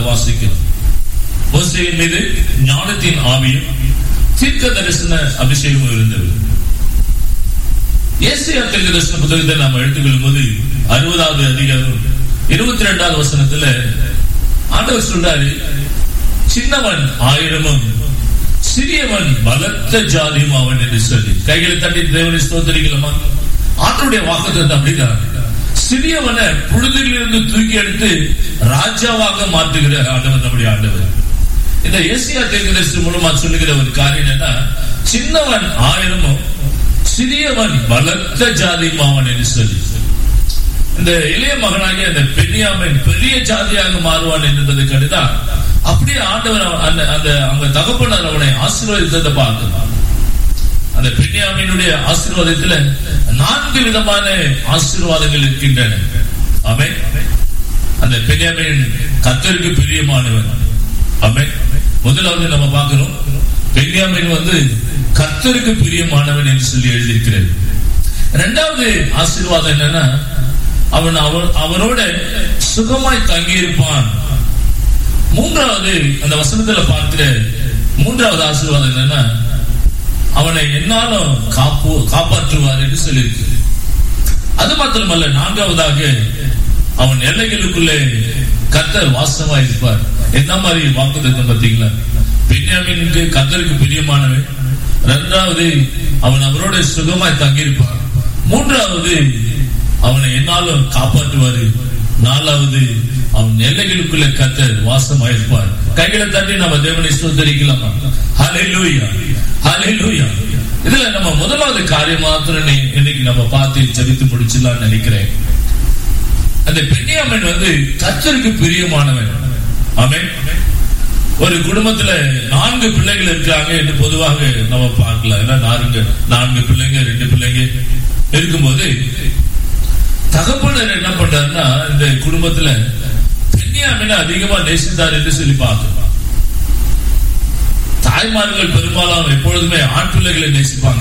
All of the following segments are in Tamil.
வாசிக்கிறோம் மோசையின் மீது ஞானத்தின் ஆவியும் தீர்க்க தரிசன அபிஷேகமும் இருந்தது ஏசியா தீர்க்க தரிசன புத்தகத்தை நாம் எடுத்துக்கொள்ளும் போது அறுபதாவது அதிகாரம் இருபத்தி ரெண்டாவது வசனத்துல ஆண்டவர் சொல்றாரு சின்னவன் ஆயிரமும் சிறியவன் பலத்த ஜாதியும் அவன் என்று சொல்லி கைகளை தட்டி தேவனை ஸ்தோத்தரிக்கலாமா ஆண்டருடைய வாக்குத்தத்தை அப்படிதான் சிறியவனை புழுதிலிருந்து தூக்கி எடுத்து ராஜாவாக மாற்றுகிற ஆண்டவர் நம்முடைய ஆண்டவர் இந்த ஏசியா தீர்க்கதரிசி மூலமா சொல்லுகிற ஒரு காரியம் என்னன்னா சின்னவன் ஆயிரமும் சிறியவன் பலத்த ஜாதியும் அவன் என்று சொல்லி இந்த இளைய மகனாகிய அந்த பெண்ணியாமன் பெரிய ஜாதியாக மாறுவான் என்பதை கண்டுதான் அப்படியே ஆண்டவர் அந்த அந்த அவங்க தகப்பனர் அவனை ஆசீர்வதித்ததை பார்க்கலாம் அந்த பெண்ணியாமினுடைய ஆசீர்வாதத்துல நான்கு விதமான ஆசீர்வாதங்கள் இருக்கின்றன அவை அந்த பெண்ணியாமின் கத்தருக்கு பிரியமானவன் அவை முதலாவது நம்ம பார்க்கிறோம் பெண்ணியாமின் வந்து கத்தருக்கு பிரியமானவன் என்று சொல்லி எழுதியிருக்கிறது இரண்டாவது ஆசீர்வாதம் என்னன்னா அவன் அவர் அவரோட சுகமாய் தங்கியிருப்பான் மூன்றாவது அந்த வசனத்துல பார்க்கிற மூன்றாவது ஆசீர்வாதம் என்னன்னா அவனை என்னாலும் காப்பு காப்பாற்றுவார் என்று சொல்லியிருக்கு அது மாத்திரமல்ல நான்காவதாக அவன் எல்லைகளுக்குள்ளே கத்தர் வாசமா இருப்பார் என்ன மாதிரி வாக்குத்தம் பார்த்தீங்களா பெண்யாமினுக்கு கத்தருக்கு பிரியமானவன் இரண்டாவது அவன் அவரோட சுகமாய் தங்கியிருப்பான் மூன்றாவது அவனை என்னாலும் காப்பாற்றுவாரு நாலாவது அவன் எல்லைகளுக்குள்ள கத்தர் வாசமாயிருப்பார் கைகளை தட்டி நம்ம தேவனை சுத்தரிக்கலாமா ஹalleluya ஹalleluya இதுல நம்ம முதலாவது காரியம் மாத்திரம் இன்னைக்கு நம்ம பார்த்து ஜெபித்து முடிச்சிடலாம்னு நினைக்கிறேன் அந்த பெண்ணியாமன் வந்து கத்தருக்கு பிரியமானவன் ஆமென் ஒரு குடும்பத்துல நான்கு பிள்ளைகள் இருக்காங்க என்று பொதுவாக நம்ம பார்க்கலாம் ஏன்னா நான்கு நான்கு பிள்ளைங்க ரெண்டு பிள்ளைங்க இருக்கும்போது தகப்பனர் என்ன பண்றாருன்னா இந்த குடும்பத்துல பெண்ணியாமின அதிகமா நேசித்தார் என்று சொல்லி பார்க்கலாம் தாய்மார்கள் பெரும்பாலும் எப்பொழுதுமே ஆண் பிள்ளைகளை நேசிப்பாங்க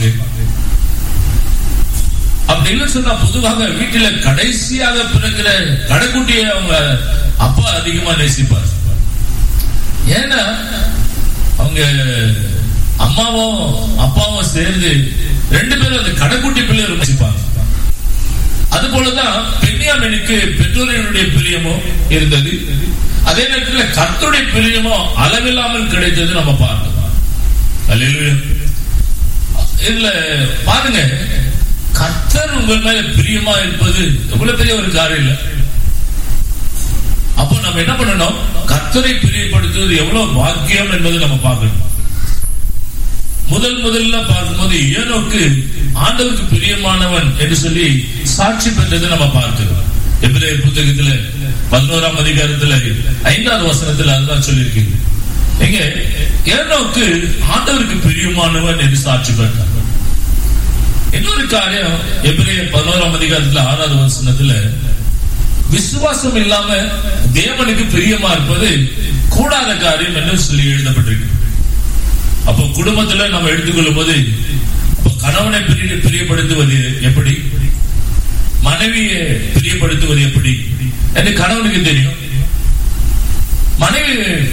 அப்படி இல்லைன்னு சொன்னா பொதுவாக வீட்டில கடைசியாக பிறக்கிற கடைக்குட்டியை அவங்க அப்பா அதிகமா நேசிப்பார் ஏன்னா அவங்க அம்மாவும் அப்பாவும் சேர்ந்து ரெண்டு பேரும் அந்த கடைக்குட்டி பிள்ளையை நேசிப்பாங்க அது போலதான் பெண்ணியாமனுக்கு பெற்றோர்களுடைய பிரியமும் இருந்தது அதே நேரத்தில் கர்த்தருடைய பிரியமும் அளவில்லாமல் கிடைத்தது நம்ம பார்க்கலாம் அல்லேலூயா இதுல பாருங்க கர்த்தர் உங்கள் மேல பிரியமா இருப்பது எவ்வளவு பெரிய ஒரு காரியம் இல்ல அப்போ நம்ம என்ன பண்ணணும் கர்த்தரை பிரியப்படுத்துவது எவ்வளவு பாக்கியம் என்பதை நம்ம பார்க்கணும் முதல் முதல்ல பார்க்கும்போது ஏனோக்கு ஆண்டவருக்கு பிரியமானவன் என்று சொல்லி சாட்சி பெற்றதை நம்ம பார்க்கிறோம் எபிரேயர் புத்தகத்துல பதினோராம் அதிகாரத்துல ஐந்தாவது வசனத்துல அதுதான் சொல்லியிருக்கு எங்க ஏனோக்கு ஆண்டவருக்கு பிரியமானவன் என்று சாட்சி பெற்றார் இன்னொரு காரியம் எபிரேயர் பதினோராம் அதிகாரத்துல ஆறாவது வசனத்துல விசுவாசம் இல்லாம தேவனுக்கு பிரியமா இருப்பது கூடாத காரியம் என்று சொல்லி எழுதப்பட்டிருக்கு அப்போ குடும்பத்துல நம்ம எடுத்துக்கொள்ளும் போது கணவனை பிரிய பிரியப்படுத்துவது எப்படி மனைவியை பிரியப்படுத்துவது எப்படி என்று கணவனுக்கு தெரியும் மனைவி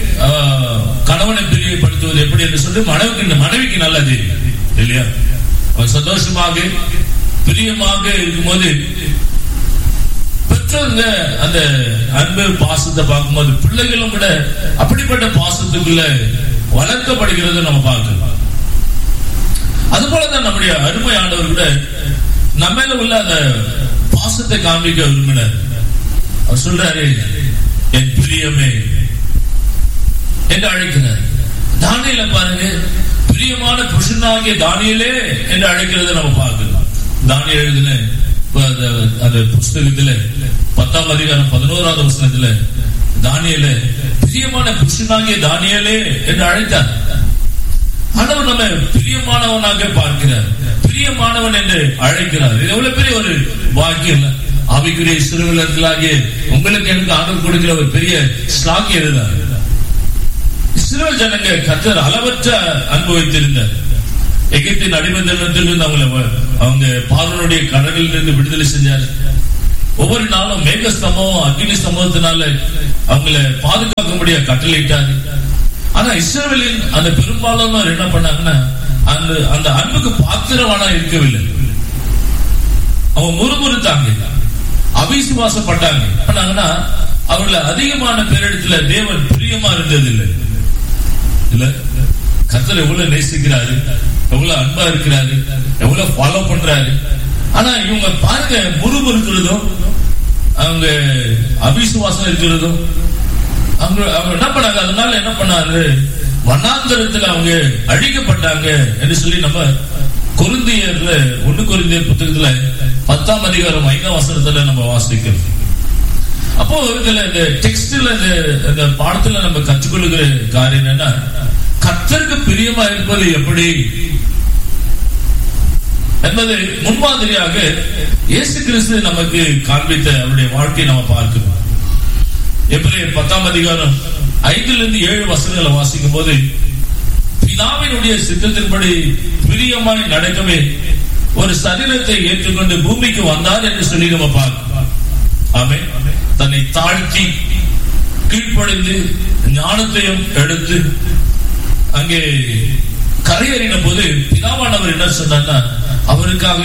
கணவனை பிரியப்படுத்துவது எப்படி என்று சொல்லி மனைவிக்கு மனைவிக்கு நல்லா தெரியும் இல்லையா அவன் சந்தோஷமாக பிரியமாக இருக்கும்போது பெற்றோருங்க அந்த அன்பு பாசத்தை பார்க்கும்போது பிள்ளைகளும் கூட அப்படிப்பட்ட பாசத்துக்குள்ள வளர்க்கப்படுகிறது நம்ம பார்க்கலாம் அது போலதான் நம்முடைய அருமை ஆண்டவர் கூட நம்ம உள்ள அந்த பாசத்தை காண்பிக்க விரும்பினார் அவர் சொல்றாரு என் பிரியமே என்று அழைக்கிறார் தானியில பாருங்க பிரியமான புருஷனாகிய தானியலே என்று அழைக்கிறத நம்ம பார்க்கலாம் தானிய எழுதின அந்த புஸ்தகத்துல பத்தாம் அதிகாரம் பதினோராவது வசனத்துல தானியல பிரியமான புருஷனாகிய தானியலே என்று அழைத்தார் ஆண்டவர் நம்ம பிரியமானவனாக பார்க்கிறார் பிரியமானவன் என்று அழைக்கிறார் இது எவ்வளவு பெரிய ஒரு பாக்கியம் ஆவிக்குரிய சிறுவர்களாகிய உங்களுக்கு எனக்கு ஆண்டவர் கொடுக்கிற ஒரு பெரிய ஸ்லாக்கியம் இதுதான் இஸ்ரேல் ஜனங்க கத்தர் அளவற்ற அனுபவித்திருந்தார் எகிப்தின் அடிமந்தனத்திலிருந்து அவங்களை அவங்க பார்வனுடைய கடலில் இருந்து விடுதலை செஞ்சார் ஒவ்வொரு நாளும் மேக ஸ்தம்பம் அக்னி ஸ்தம்பத்தினால அவங்கள பாதுகாக்கும்படியா கட்டளையிட்டாரு ஆனா இஸ்ரேலின் அந்த பெரும்பாலானோர் என்ன பண்ணாங்கன்னா அந்த அந்த அன்புக்கு பாத்திரவானா இருக்கவில்லை அவங்க முறுமுறுத்தாங்க அவிசுவாசப்பட்டாங்க பண்ணாங்கன்னா அவங்கள அதிகமான பேரிடத்துல தேவன் பிரியமா இருந்தது இல்லை இல்ல கத்தர் எவ்வளவு நேசிக்கிறாரு எவ்வளவு அன்பா இருக்கிறாரு எவ்வளவு ஃபாலோ பண்றாரு ஆனா இவங்க பாருங்க முறுமுறுக்கிறதும் அவங்க அவிசுவாசம் இருக்கிறதும் அவங்க அவங்க என்ன பண்ணாங்க அதனால என்ன பண்ணாரு வண்ணாந்தரத்துல அவங்க அழிக்கப்பட்டாங்க என்று சொல்லி நம்ம கொருந்தியர்ல ஒண்ணு கொருந்தியர் புத்தகத்துல பத்தாம் அதிகாரம் ஐந்தாம் வசனத்துல நம்ம வாசிக்கிறோம் அப்போ இதுல இந்த டெக்ஸ்ட்ல இந்த இந்த பாடத்துல நம்ம கற்றுக்கொள்ளுகிற காரியம் என்னன்னா கத்தருக்கு பிரியமா இருப்பது எப்படி என்பது முன்மாதிரியாக இயேசு கிறிஸ்து நமக்கு காண்பித்த அவருடைய வாழ்க்கையை நம்ம பார்க்கிறோம் எப்படி பத்தாம் அதிகாரம் ஐந்துல இருந்து ஏழு வசனங்களை வாசிக்கும் போது பிதாவினுடைய சித்தத்தின்படி பிரியமாய் நடக்கவே ஒரு சரீரத்தை ஏற்றுக்கொண்டு பூமிக்கு வந்தார் என்று சொல்லி நம்ம பார்க்கிறோம் ஆமே தன்னை தாழ்த்தி கீழ்ப்படைந்து ஞானத்தையும் எடுத்து அங்கே கரையேறின போது பிதாவானவர் என்ன சொன்னார்னா அவருக்காக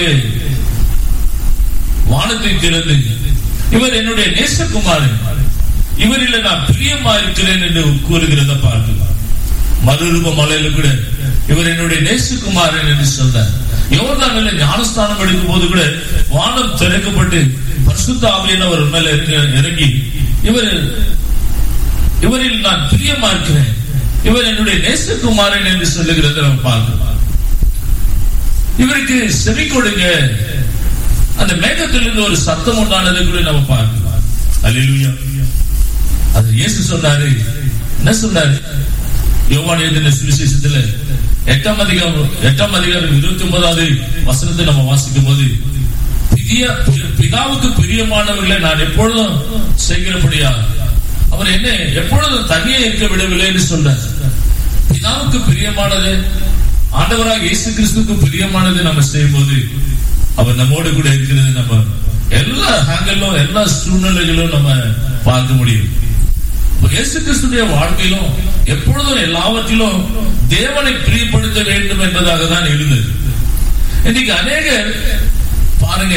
வானத்தை திறந்து இவர் என்னுடைய நேசகுமாரன் இவரில் நான் பிரியமா இருக்கிறேன் என்று கூறுகிறத பார்க்கலாம் மறுரூப மலையில கூட இவர் என்னுடைய நேசகுமாரன் என்று சொன்னார் யோர்தானில் ஞானஸ்தானம் எடுக்கும் போது கூட வானம் திறக்கப்பட்டு பரிசுத்த ஆவியானவர் மேல இறங்கி இவர் இவரில் நான் பிரியமா இருக்கிறேன் இவர் என்னுடைய நேசகுமாரன் என்று சொல்லுகிறத நம்ம பார்க்கிறோம் இவருக்கு செவி கொடுங்க அந்த மேகத்திலிருந்து ஒரு சத்தம் உண்டானதை கூட நம்ம பார்க்கலாம் அல்லேலூயா அது இயேசு சொன்னாரு என்ன சொன்னாரு யோவான் எழுதின சுவிசேஷத்துல எட்டாம் அதிகாரம் எட்டாம் அதிகாரம் இருபத்தி ஒன்பதாவது வசனத்தை நம்ம வாசிக்கும் போது பிதாவுக்கு பிரியமானவர்களை நான் எப்பொழுதும் செய்கிறபடியா அவர் என்ன எப்பொழுதும் தனியே இருக்க விடவில்லை என்று சொன்னார் பிதாவுக்கு பிரியமானது ஆண்டவராக இயேசு கிறிஸ்துக்கு பிரியமானது நம்ம செய்யும் போது அவர் நம்மோடு கூட இருக்கிறது நம்ம எல்லா ஹேங்கலும் எல்லா சூழ்நிலைகளும் நம்ம பார்க்க முடியும் இயேசு கிறிஸ்துடைய வாழ்க்கையிலும் எப்பொழுதும் எல்லாவற்றிலும் தேவனை பிரியப்படுத்த வேண்டும் என்பதாக தான் இருந்தது இன்னைக்கு அநேகர் பாருங்க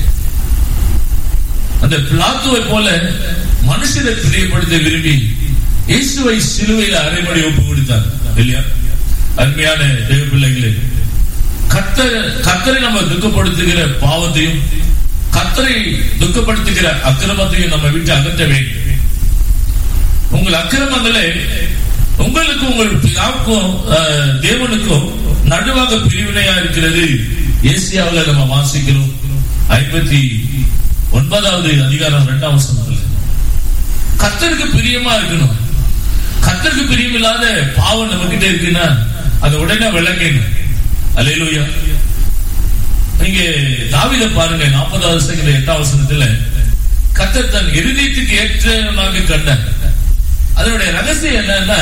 அந்த பிளாத்துவை போல மனுஷரை பிரியப்படுத்த விரும்பி இயேசுவை சிலுவையில் அரைமணி ஒப்பு கொடுத்தார் இல்லையா அருமையான தேவ பிள்ளைகளே கத்தர் கத்தரை நம்ம துக்கப்படுத்துகிற பாவத்தையும் கத்தரை துக்கப்படுத்துகிற அக்கிரமத்தையும் நம்ம விட்டு அகற்ற வேண்டும் உங்கள் அக்கிரமங்களே உங்களுக்கு உங்கள் பிதாவுக்கும் தேவனுக்கும் நடுவாக பிரிவினையா இருக்கிறது ஏசியாவில் நம்ம வாசிக்கிறோம் ஐம்பத்தி ஒன்பதாவது அதிகாரம் இரண்டாம் வசனத்தில் கத்தருக்கு பிரியமா இருக்கணும் கத்தருக்கு பிரியம் இல்லாத பாவம் நம்ம கிட்ட இருக்குன்னா அது உடனே விளங்கணும் அலையிலுயா நீங்க தாவித பாருங்க நாற்பதாவது சங்கர எட்டாம் வசனத்துல கத்தர் தன் இருதயத்துக்கு ஏற்றவனாக கண்டார் அதனுடைய ரகசியம் என்னன்னா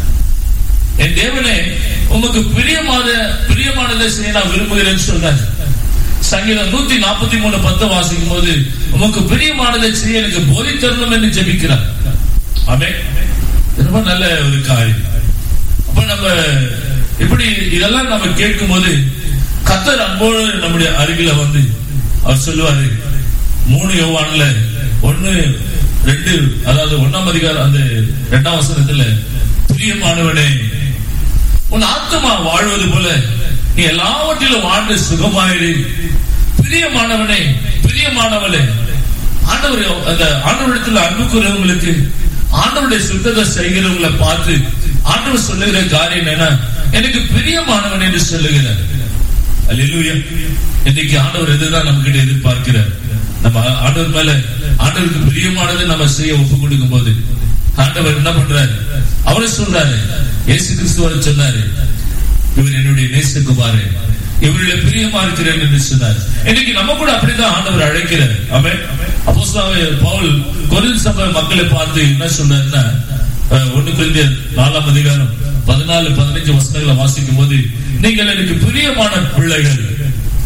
என் தேவனே உமக்கு பிரியமான பிரியமானதை செய்ய நான் விரும்புகிறேன்னு சொல்றாரு சங்கீதம் நூத்தி நாற்பத்தி மூணு பத்து வாசிக்கும் போது உமக்கு பிரியமானதை செய்ய எனக்கு போதித்தரணும் என்று ஜெபிக்கிறார் ஆமே ரொம்ப நல்ல ஒரு காரியம் அப்ப நம்ம இப்படி இதெல்லாம் நம்ம கேட்கும் போது கத்தர் அன்போடு நம்முடைய அருகில வந்து அவர் சொல்லுவாரு மூணு யோவான்ல ஒன்னு ரெண்டு அதாவது ஒன்னாம் அதிகாரம் அந்த இரண்டாம் வசனத்துல பிரியமானவனே உன் ஆத்மா வாழ்வது போல நீ எல்லாவற்றிலும் வாழ்ந்து சுகமாயிரு பிரியமானவனே பிரியமானவளே ஆண்டவர் அந்த ஆண்டவரிடத்தில் அன்பு கூறவங்களுக்கு ஆண்டவருடைய சுத்தத்தை செய்கிறவங்களை பார்த்து ஆண்டவர் சொல்லுகிற காரியம் என்ன எனக்கு பிரியமானவன் என்று சொல்லுகிறார் அல்லேலூயா இன்னைக்கு ஆண்டவர் இதுதான் நம்ம கிட்ட எதிர்பார்க்கிறார் நம்ம ஆண்டவர் மேல ஆண்டவருக்கு பிரியமானதை நம்ம செய்ய ஒப்பு கொடுக்கும் போது ஆண்டவர் என்ன பண்றாரு அவரை சொல்றாரு இயேசு கிறிஸ்துவர் சொன்னாரு இவர் என்னுடைய நேசகுமாரு இவருடைய பிரியமா இருக்கிறேன் என்று சொன்னார் இன்னைக்கு நம்ம கூட அப்படிதான் ஆண்டவர் அழைக்கிறார் அவன் அப்போ பவுல் கொரில் சபை மக்களை பார்த்து என்ன சொன்னாருன்னா ஒண்ணு குறிந்த நாலாம் அதிகாரம் பதினாலு பதினஞ்சு வசனங்களை வாசிக்கும் போது நீங்கள் எனக்கு பிரியமான பிள்ளைகள்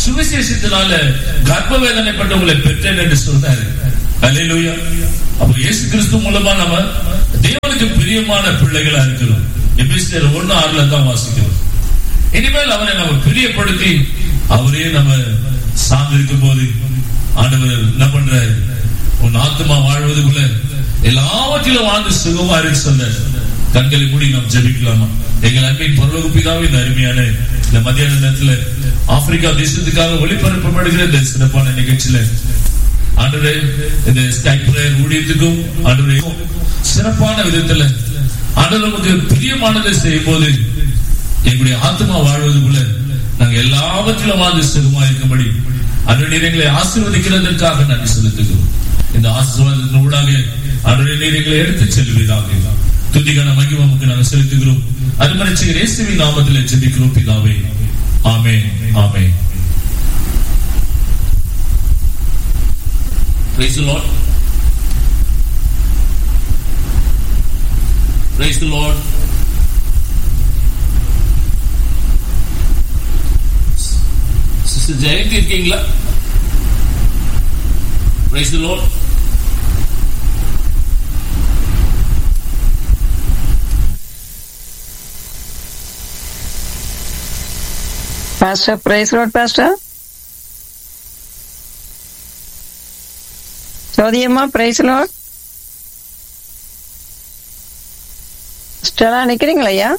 சுவிசேஷத்தினால கர்ப்ப வேதனைப்பட்டவங்களை பெற்றேன் என்று சொன்னாரு அல்லேலூயா அப்ப இயேசு கிறிஸ்து மூலமா நம்ம தேவனுக்கு பிரியமான பிள்ளைகளா இருக்கிறோம் எபிசியர் ஒண்ணு ஆறுல தான் வாசிக்கிறோம் இனிமேல் அவரை நம்ம பிரியப்படுத்தி அவரே நம்ம சார்ந்திருக்கும் போது ஆண்டவர் என்ன பண்றாரு உன் ஆத்மா வாழ்வதுக்குள்ள எல்லாவற்றிலும் வாழ்ந்து சுகமா இருக்கு சொன்ன கண்களை மூடி நாம் ஜெபிக்கலாமா எங்கள் அன்பின் பரலோக பிதாவே இந்த அருமையான இந்த மத்தியான நேரத்துல ஆப்பிரிக்கா தேசத்துக்காக ஒளிபரப்பப்படுகிற இந்த சிறப்பான நிகழ்ச்சியில ஆண்டவரே இந்த ஸ்கைப் பிரேயர் ஊழியத்துக்கும் ஆண்டவரே சிறப்பான விதத்துல ஆண்டவர் நமக்கு பிரியமானதை செய்யும் போது எங்களுடைய ஆத்மா வாழ்வதுக்குள்ள நாங்க எல்லாவற்றிலும் வாழ்ந்து சுகமா இருக்கும்படி அதனுடைய எங்களை ஆசீர்வதிக்கிறதற்காக நன்றி செலுத்துகிறோம் இந்த ஆசீர்வாதத்தின் ஊடாக அதனுடைய நீரங்களை எடுத்து செல்வதாக துதிக்கான மகிமை நமக்கு நாங்கள் செலுத்துகிறோம் அருமரட்சிகர் இயேசுவின் நாமத்தில் ஜெபிக்கிறோம் பிதாவே ஆமே ஆமே Praise the Lord. Praise the Lord. Sister Jayanthi இருக்கீங்களா Praise the Lord. Pastor, praise Lord, Pastor. சோதியம்மா பிரைஸ் லார்ட் ஸ்டெலா நிக்கிறீங்களா ஐயா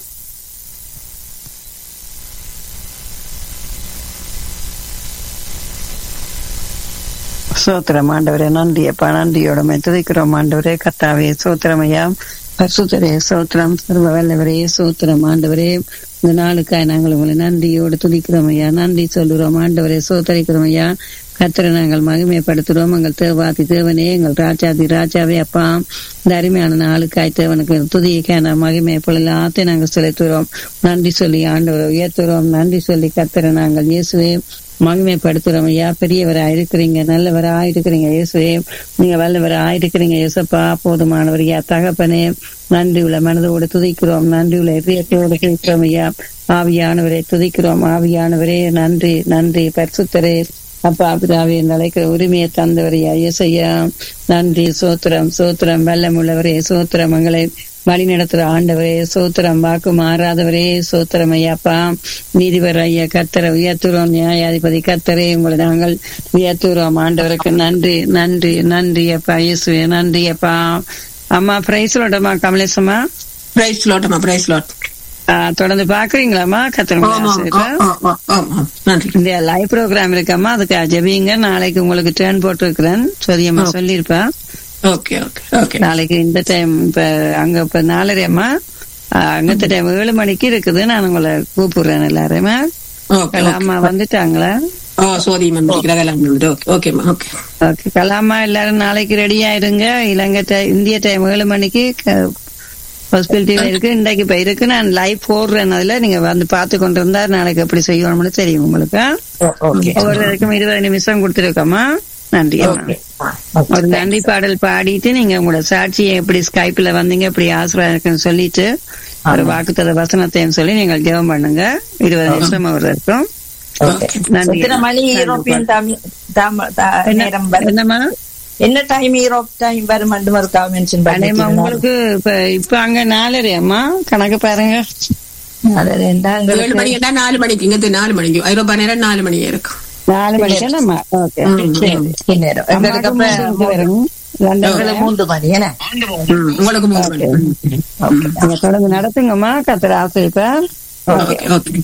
சோத்திரம் ஆண்டவரே நன்றி அப்பா நன்றியோட துதிக்கிறோம் ஆண்டவரே கத்தாவே சோத்திரம் ஐயா பரிசுத்தரே சோத்திரம் சர்வ வல்லவரே சோத்திரம் ஆண்டவரே இந்த நாளுக்காய் நாங்கள் உங்களை நன்றியோடு துதிக்கிறோம் ஐயா நன்றி சொல்லுறோம் ஆண்டவரே சோத்தரிக்கிறோம் ஐயா கத்திர நாங்கள் மகிமைப்படுத்துறோம் எங்கள் தேவாதி தேவனே எங்கள் ராஜாதி ராஜாவே அப்பா இந்த அருமையான நாளுக்காய் தேவனுக்கு துதிக்கான மகிமை எல்லாத்தையும் நாங்கள் செலுத்துகிறோம் நன்றி சொல்லி ஆண்டவரை உயர்த்துறோம் நன்றி சொல்லி கத்திர நாங்கள் இயேசுவே மகிமைப்படுத்துறோம் ஐயா பெரியவரா இருக்கிறீங்க நல்லவரா இருக்கிறீங்க இயேசுவே நீங்க வல்லவரா இருக்கிறீங்க இயேசப்பா போதுமானவர் ஐயா தகப்பனே நன்றி உள்ள மனதோடு துதிக்கிறோம் நன்றி உள்ள இதயத்தோடு துதிக்கிறோம் ஐயா ஆவியானவரை துதிக்கிறோம் ஆவியானவரே நன்றி நன்றி பரிசுத்தரே அப்பா பிதாவே நிலைக்கிற உரிமையை தந்தவரையா இயேசையா நன்றி சோத்திரம் சோத்திரம் வெள்ளம் உள்ளவரே சோத்திரம் எங்களை வழி நடத்துற ஆண்டவரே சோத்திரம் வாக்கு மாறாதவரே சோத்திரம் ஐயாப்பா நீதிபர் ஐயா கத்தரை உயர்த்துறோம் நியாயாதிபதி கத்தரே உங்களை நாங்கள் உயர்த்துறோம் ஆண்டவருக்கு நன்றி நன்றி நன்றி அப்பா இயேசுவே நன்றி அப்பா அம்மா பிரைஸ்லோட்டம்மா கமலேசம்மா பிரைஸ் லாட்மா பிரைஸ் லாட் தொடர்ந்து பாக்குறீங்களாம்மா கத்திர நன்றி இந்த லைவ் ப்ரோக்ராம் இருக்கம்மா அதுக்கு ஜெபிங்க நாளைக்கு உங்களுக்கு டேர்ன் போட்டிருக்கிறேன் சரியம்மா சொல்லிருப்பா ஓகே ஓகே ஓகே நாளைக்கு இந்த டைம் இப்ப அங்க இப்ப நாலரையம்மா அங்கத்த டைம் ஏழு மணிக்கு இருக்குது நான் உங்களை கூப்பிடுறேன் எல்லாருமே ஓகே கலாமா வந்துட்டாங்களா ஓ சோதியம்மன் படிக்கிறாங்க எல்லாம் ஓகே ஓகேம்மா ஓகே ஓகே கலாமா எல்லாரும் நாளைக்கு ரெடி ஆயிருங்க இலங்கை டைம் இந்திய டைம் ஏழு மணிக்கு ஹாஸ்பிட்டல் இருக்கு இன்றைக்கு இப்ப இருக்கு நான் லைவ் போடுறேன் அதுல நீங்க வந்து பார்த்து கொண்டு இருந்தா நாளைக்கு எப்படி செய்யணும்னு தெரியும் உங்களுக்கு ஓகே ஒவ்வொருவருக்கும் இருபது நிமிஷம் கொடுத்துருக்கோமா நன்றி அம்மா ஒரு நன்றி பாடல் பாடிட்டு நீங்க உங்களோட சாட்சியை எப்படி ஸ்கைப்ல வந்தீங்க எப்படி ஆசிரியர் இருக்குன்னு சொல்லிட்டு ஒரு வாக்குத்தத வசனத்தையும் சொல்லி நீங்கள் ஜெபம் பண்ணுங்க இருபது நிமிஷம் ஒரு இருக்கும் நன்றி எத்தனை மணி யூரோப்பியன் தமி- தாம- தா- நேரம் என்ன- வரும் என்னம்மா என்ன டைம் யூரோப் டைம் வரும் ரெண்டு மருக்கா மென்ஷன் அடையம்மா உங்களுக்கு இப்ப இப்ப அங்க நாலரை அம்மா கணக்கு பாருங்க ஏழு மணி என்ன நாலு மணிக்கு இங்க நாலு மணிக்கு ஐரோப்பா நேரம் நாலு மணி இருக்கும் நாலு மணிக்கு என்னம்மா ஓகே நேரம் எங்களுக்கு அப்ப வரும் லண்டன்ல மூன்று மணி என்ன ம், உங்களுக்கு மூணு மணி நீங்க தொடர்ந்து நடத்துங்கம்மா கத்திர ஆசிரியப்ப ஓகே ஓகே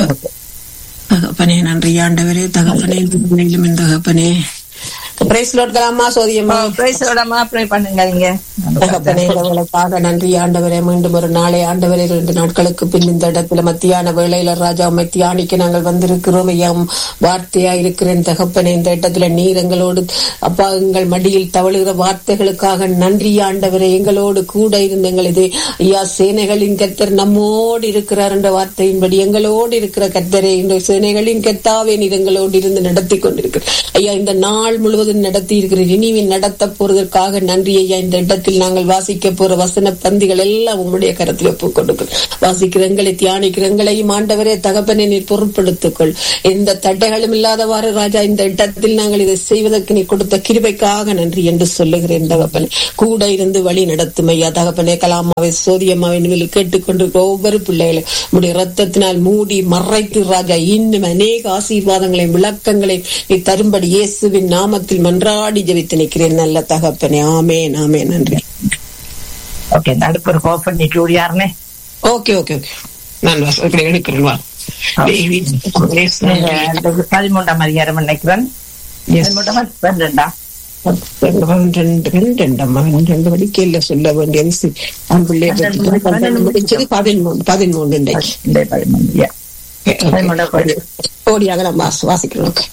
தகப்பனே நன்றி ஆண்டவரே தகப்பனே மேலும் என் தகப்பனே பிரைஸ் லோட்களாமா சோதியம்மா பிரைஸோடமா ப்ரே பண்ணுங்க நீங்க தகப்பனே உங்களுக்காக நன்றி ஆண்டவரே மீண்டும் ஒரு நாளை ஆண்டவரே ரெண்டு நாட்களுக்கு பின் இந்த இடத்துல மத்தியான வேளையில ராஜா உம்மை தியானிக்க நாங்கள் வந்திருக்கிறோம் ஐயா உம் வார்த்தையா இருக்கிறேன் தகப்பனே இந்த இடத்துல நீர் எங்களோடு அப்பா எங்கள் மடியில் தவழுகிற வார்த்தைகளுக்காக நன்றி ஆண்டவரே எங்களோடு கூட இருந்த எங்கள் இது ஐயா சேனைகளின் கர்த்தர் நம்மோடு இருக்கிறார் என்ற வார்த்தையின்படி எங்களோடு இருக்கிற கர்த்தரே இந்த சேனைகளின் கர்த்தாவே நீர் எங்களோடு இருந்து நடத்தி கொண்டிருக்கிறார் ஐயா இந்த நாள் முழுவதும் முழுவதும் நடத்தி இருக்கிற இனிமே நடத்த போறதற்காக நன்றி ஐயா இந்த இடத்தில் நாங்கள் வாசிக்க போற வசன பந்திகள் எல்லாம் உம்முடைய கரத்தில் ஒப்புக் கொடுக்கிறோம் வாசிக்கிற எங்களை தியானிக்கிற எங்களையும் ஆண்டவரே தகப்பனை நீர் பொருட்படுத்திக்கொள் எந்த தட்டைகளும் இல்லாதவாறு ராஜா இந்த இடத்தில் நாங்கள் இதை செய்வதற்கு நீ கொடுத்த கிருபைக்காக நன்றி என்று சொல்லுகிறேன் தகப்பன் கூட இருந்து வழி நடத்தும் ஐயா தகப்பனே கலாமாவை சோதியம்மாவை நிலையில் கேட்டுக்கொண்டிருக்கிற ஒவ்வொரு பிள்ளைகளும் உடைய ரத்தத்தினால் மூடி மறைத்து ராஜா இன்னும் அநேக ஆசீர்வாதங்களையும் விளக்கங்களையும் நீ தரும்படி இயேசுவின் நாமத்தில் மன்றாடி ஜெபித்து நிற்கிறேன் நல்ல தகப்பனே ஆமேன் ஆமேன் நன்றி ஓகே நடுப்புற ஓப் பண்ணிட்டு ஓடியாருனே ஓகே ஓகே ஓகே நான் வச- இப்படி எடுக்கிறேன் வா தேவி, கிரேஸ், நன்றி. பதிமூன்றாம் அதிகாரம் நினைக்கிறேன் பதிமூன்றாம் பன்னெண்டா ரெண்டு ரெண்டம்மா ரெண்டு வடிக்கையில சொல்ல வேண்டியது சி- ஆண் பிள்ளையை பற்றி பன்னெண்டு முடிச்சது பதிமூணு பதிமூணு இன்றைக்கு இந்த பதிமூன்று yeah. பதிமூன்றாம் படி. ஓடியாக நம்ம வாசி- வாசிக்கிறோம் ஓகே.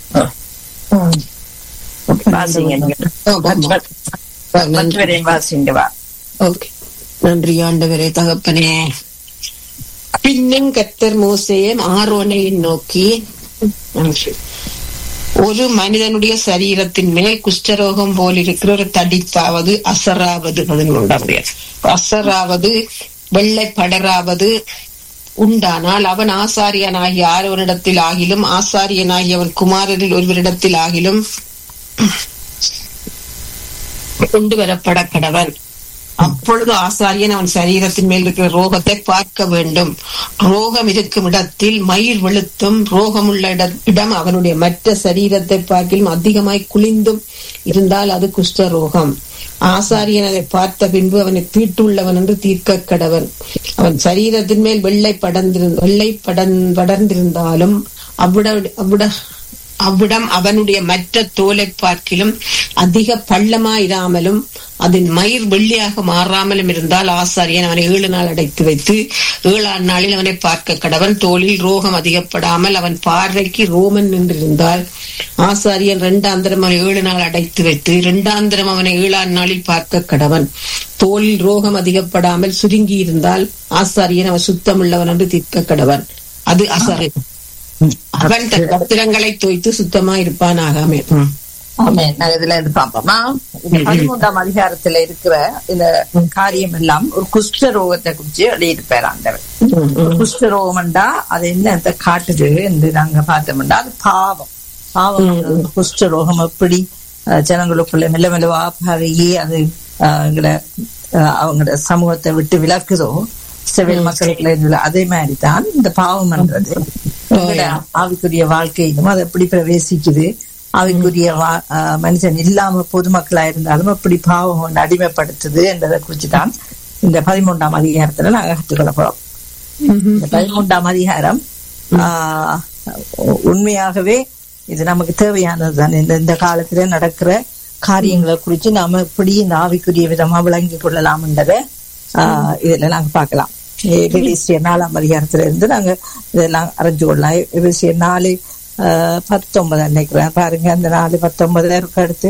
வாசிங்க நீங்க. ஆ, ஆமா. ஆ, பத்து நன்றி வரையும் வாசிங்க வா ஓகே நன்றி ஆண்டவரே தகப்பனே பின்னும் கத்தர் மோசேயும் ஆரோனை நோக்கி நன்றி. ஒரு மனிதனுடைய சரீரத்தின் மேல் குஷ்டரோகம் போல் இருக்கிற ஒரு தடிப்பாவது அசராவது பதினொன்றாவது அசராவது வெள்ளை படராவது உண்டானால் அவன் ஆசாரியனாகிய ஆரோனிடத்தில் ஆகிலும் ஆசாரியனாகிய அவன் குமாரரில் ஒருவரிடத்தில் ஆகிலும் கொண்டு வரப்பட கடவன் அப்பொழுது ஆசாரியன் அவன் சரீரத்தின் மேல் இருக்கிற ரோகத்தை பார்க்க வேண்டும் ரோகம் இருக்கும் இடத்தில் மயிர் வெளுத்தும் ரோகமுள்ள இட- இடம் அவனுடைய மற்ற சரீரத்தை பார்க்கிலும் அதிகமாய் குளிந்தும் இருந்தால் அது குஷ்ட ரோகம் ஆசாரியன் அதை பார்த்த பின்பு அவனை தீட்டுள்ளவன் என்று தீர்க்க கடவன் அவன் சரீரத்தின் மேல் வெள்ளை படர்ந்திருந்த வெள்ளை படன் படர்ந்திருந்தாலும் அவ்விட அவ்விட அவ்விடம் அவனுடைய மற்ற தோலை பார்க்கிலும் அதிக பள்ளமாயிராமலும் அதன் மயிர் வெள்ளியாக மாறாமலும் இருந்தால் ஆசாரியன் அவனை ஏழு நாள் அடைத்து வைத்து ஏழாம் நாளில் அவனை பார்க்க கடவன் தோளில் ரோகம் அதிகப்படாமல் அவன் பார்வைக்கு ரோமன் நின்றிருந்தால் ஆசாரியன் இரண்டாந்திரம் அவனை ஏழு நாள் அடைத்து வைத்து இரண்டாந்திரம் அவனை ஏழாம் நாளில் பார்க்க கடவன் தோளில் ரோகம் அதிகப்படாமல் சுருங்கி இருந்தால் ஆசாரியன் அவன் சுத்தமுள்ளவன் என்று தீர்க்க கடவன் அது அசரு அவன் தன் வஸ்திரங்களை தோய்த்து சுத்தமா இருப்பானாக ஆமென். ஆமே நான் இதுல இருந்து பாப்போமா இந்த பதிமூன்றாம் அதிகாரத்துல இருக்கிற இந்த காரியம் எல்லாம் ஒரு குஷ்ட ரோகத்தை குறிச்சு எழுதியிருப்பார் ஆண்டவர் ஒரு குஷ்ட ரோகம்டா அது என்ன காட்டுது என்று நாங்க பார்த்தோம்னா அது பாவம் பாவம் குஷ்ட ரோகம் எப்படி அஹ், ஜனங்களுக்குள்ள மெல்ல மெல்லவா பரவி அது அஹ், எங்களை அஹ், அவங்களோட சமூகத்தை விட்டு விலக்குதோ சிவில் மக்களுக்குள்ள இதுல அதே மாதிரி தான் இந்த பாவம்ன்றது எங்களோட ஆவிக்குரிய வாழ்க்கையிலும் அது எப்படி பிரவேசிக்குது ஆவிக்குரிய வா- ஆஹ் மனுஷன் இல்லாம பொதுமக்களா இருந்தாலும் எப்படி பாவம் கொண்டு அடிமைப்படுத்துது என்றதை குறித்து தான் இந்த பதிமூன்றாம் அதிகாரத்துல நாங்க கற்றுக்கொள்ள போறோம் இந்த பதிமூன்றாம் அதிகாரம் ஆஹ் உண்மையாகவே இது நமக்கு தேவையானது தான் இந்த இந்த காலத்துல நடக்கிற காரியங்களை குறித்து நாம எப்படி இந்த ஆவிக்குரிய விதமா விளங்கி கொள்ளலாம்ன்றத ஆஹ் இதுல நாங்க பார்க்கலாம் எபேசியர் நாலாம் அதிகாரத்துல இருந்து நாங்க இதெல்லாம் அறிஞ்சு கொள்ளலாம் எபேசியர் நாலு ஆஹ் பத்தொன்பது நினைக்கிறேன் பாருங்க அந்த நாலு பத்தொன்பதுல இருக்கு அடுத்து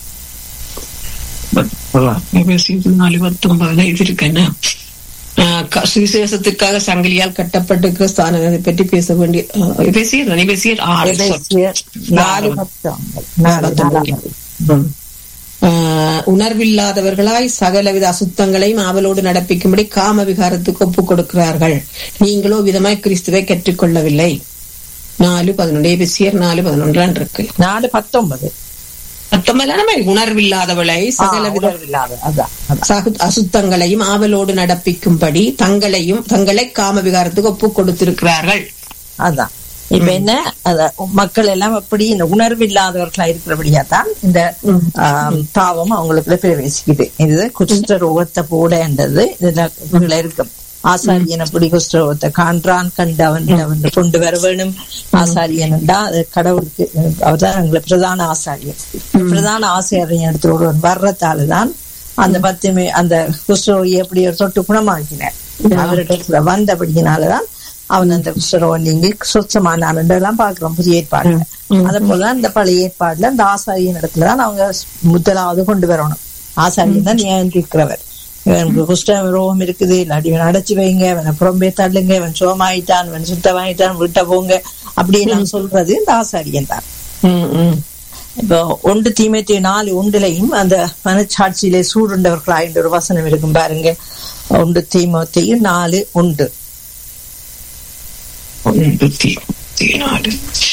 நாலு பத்தொன்பதுல இது இருக்குன்னு ஆஹ் க- சுவிசேஷத்திற்காக சங்கிலியால் கட்டப்பட்டிருக்கிற ஸ்தானத்தை பற்றி பேச வேண்டிய ஆஹ் எபேசியர் தானே? எபேசியர் ஆறு sorry. எபேசியர் நாலு பத்தொன்பது நாலு நாலாவது. ஆஹ் உணர்வில்லாதவர்களாய் சகலவித அசுத்தங்களையும் ஆவலோடு நடப்பிக்கும்படி காம விகாரத்துக்கு ஒப்புக் கொடுக்கிறார்கள் நீங்களோ விதமாய் கிறிஸ்துவை கற்றுக்கொள்ளவில்லை நாலு பதினொன்று எபிசியர் நாலு பதினொன்றான் இருக்கு நாலு பத்தொன்பது பத்தொன்பதான உணர்வில்லாதவளை சகலவித உணர்வில்லாத அதான் அதான் சகு- அசுத்தங்களையும் ஆவலோடு நடப்பிக்கும்படி தங்களையும் தங்களை காம விகாரத்துக்கு ஒப்புக் கொடுத்திருக்கிறார்கள் அதான் இப்ப என்ன அத மக்கள் எல்லாம் எப்படி இந்த உணர்வு இல்லாதவர்களா இருக்கிறபடியா தான் இந்த ஆம், பாவம் அவங்களுக்குள்ள பிரவேசிக்குது இது குஷ்ட ரோகத்தை போடன்றது இதுல இதுல இருக்கும் ஆசாரியன் அப்படி குஷ்ட ரோகத்தை காண்றான் கண்டு அவன் அவன் கொண்டு வர வேணும் ஆசாரியன்டா அது கடவுளுக்கு அவர்தான் எங்களை பிரதான ஆசாரியன் பிரதான ஆசாரியன் எடுத்து ஒருவன் வர்றதாலதான் அந்த பத்து மே- அந்த குஷ்டரோகியை எப்படி ஒரு தொட்டு குணமாக்கினார் அவரிடத்துல வந்தபடியினாலதான் அவன் அந்த குஷ்டரோகம் நீங்கி சுத்தமான எல்லாம் பாக்குறோம் புதிய ஏற்பாடு அதே போலதான் இந்த பழைய ஏற்பாடுல இந்த ஆசாரியன் இடத்துலதான் அவங்க முதலாவது கொண்டு வரணும் ஆசாரியன் தான் நியாயம் தீர்க்கிறவர் இவனுக்கு குஷ்ட ரோகம் இருக்குது இல்லாட்டி இவன் அடைச்சு வைங்க இவனை புறம்பே தள்ளுங்க இவன் சுகமாயிட்டான் இவன் சுத்தமாயிட்டான் விட்ட போங்க அப்படி எல்லாம் சொல்றது இந்த ஆசாரியன் தான் இப்போ ஒன்று தீமைத்தி நாலு ஒன்றிலையும் அந்த மனச்சாட்சியிலே சூடுண்டவர்களா என்ற ஒரு வசனம் இருக்கும் பாருங்க ஒன்று தீமத்தையும் நாலு உண்டு எண்பத்தி நாலு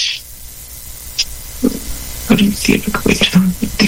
கொரிந்தியருக்கு போயிட்டு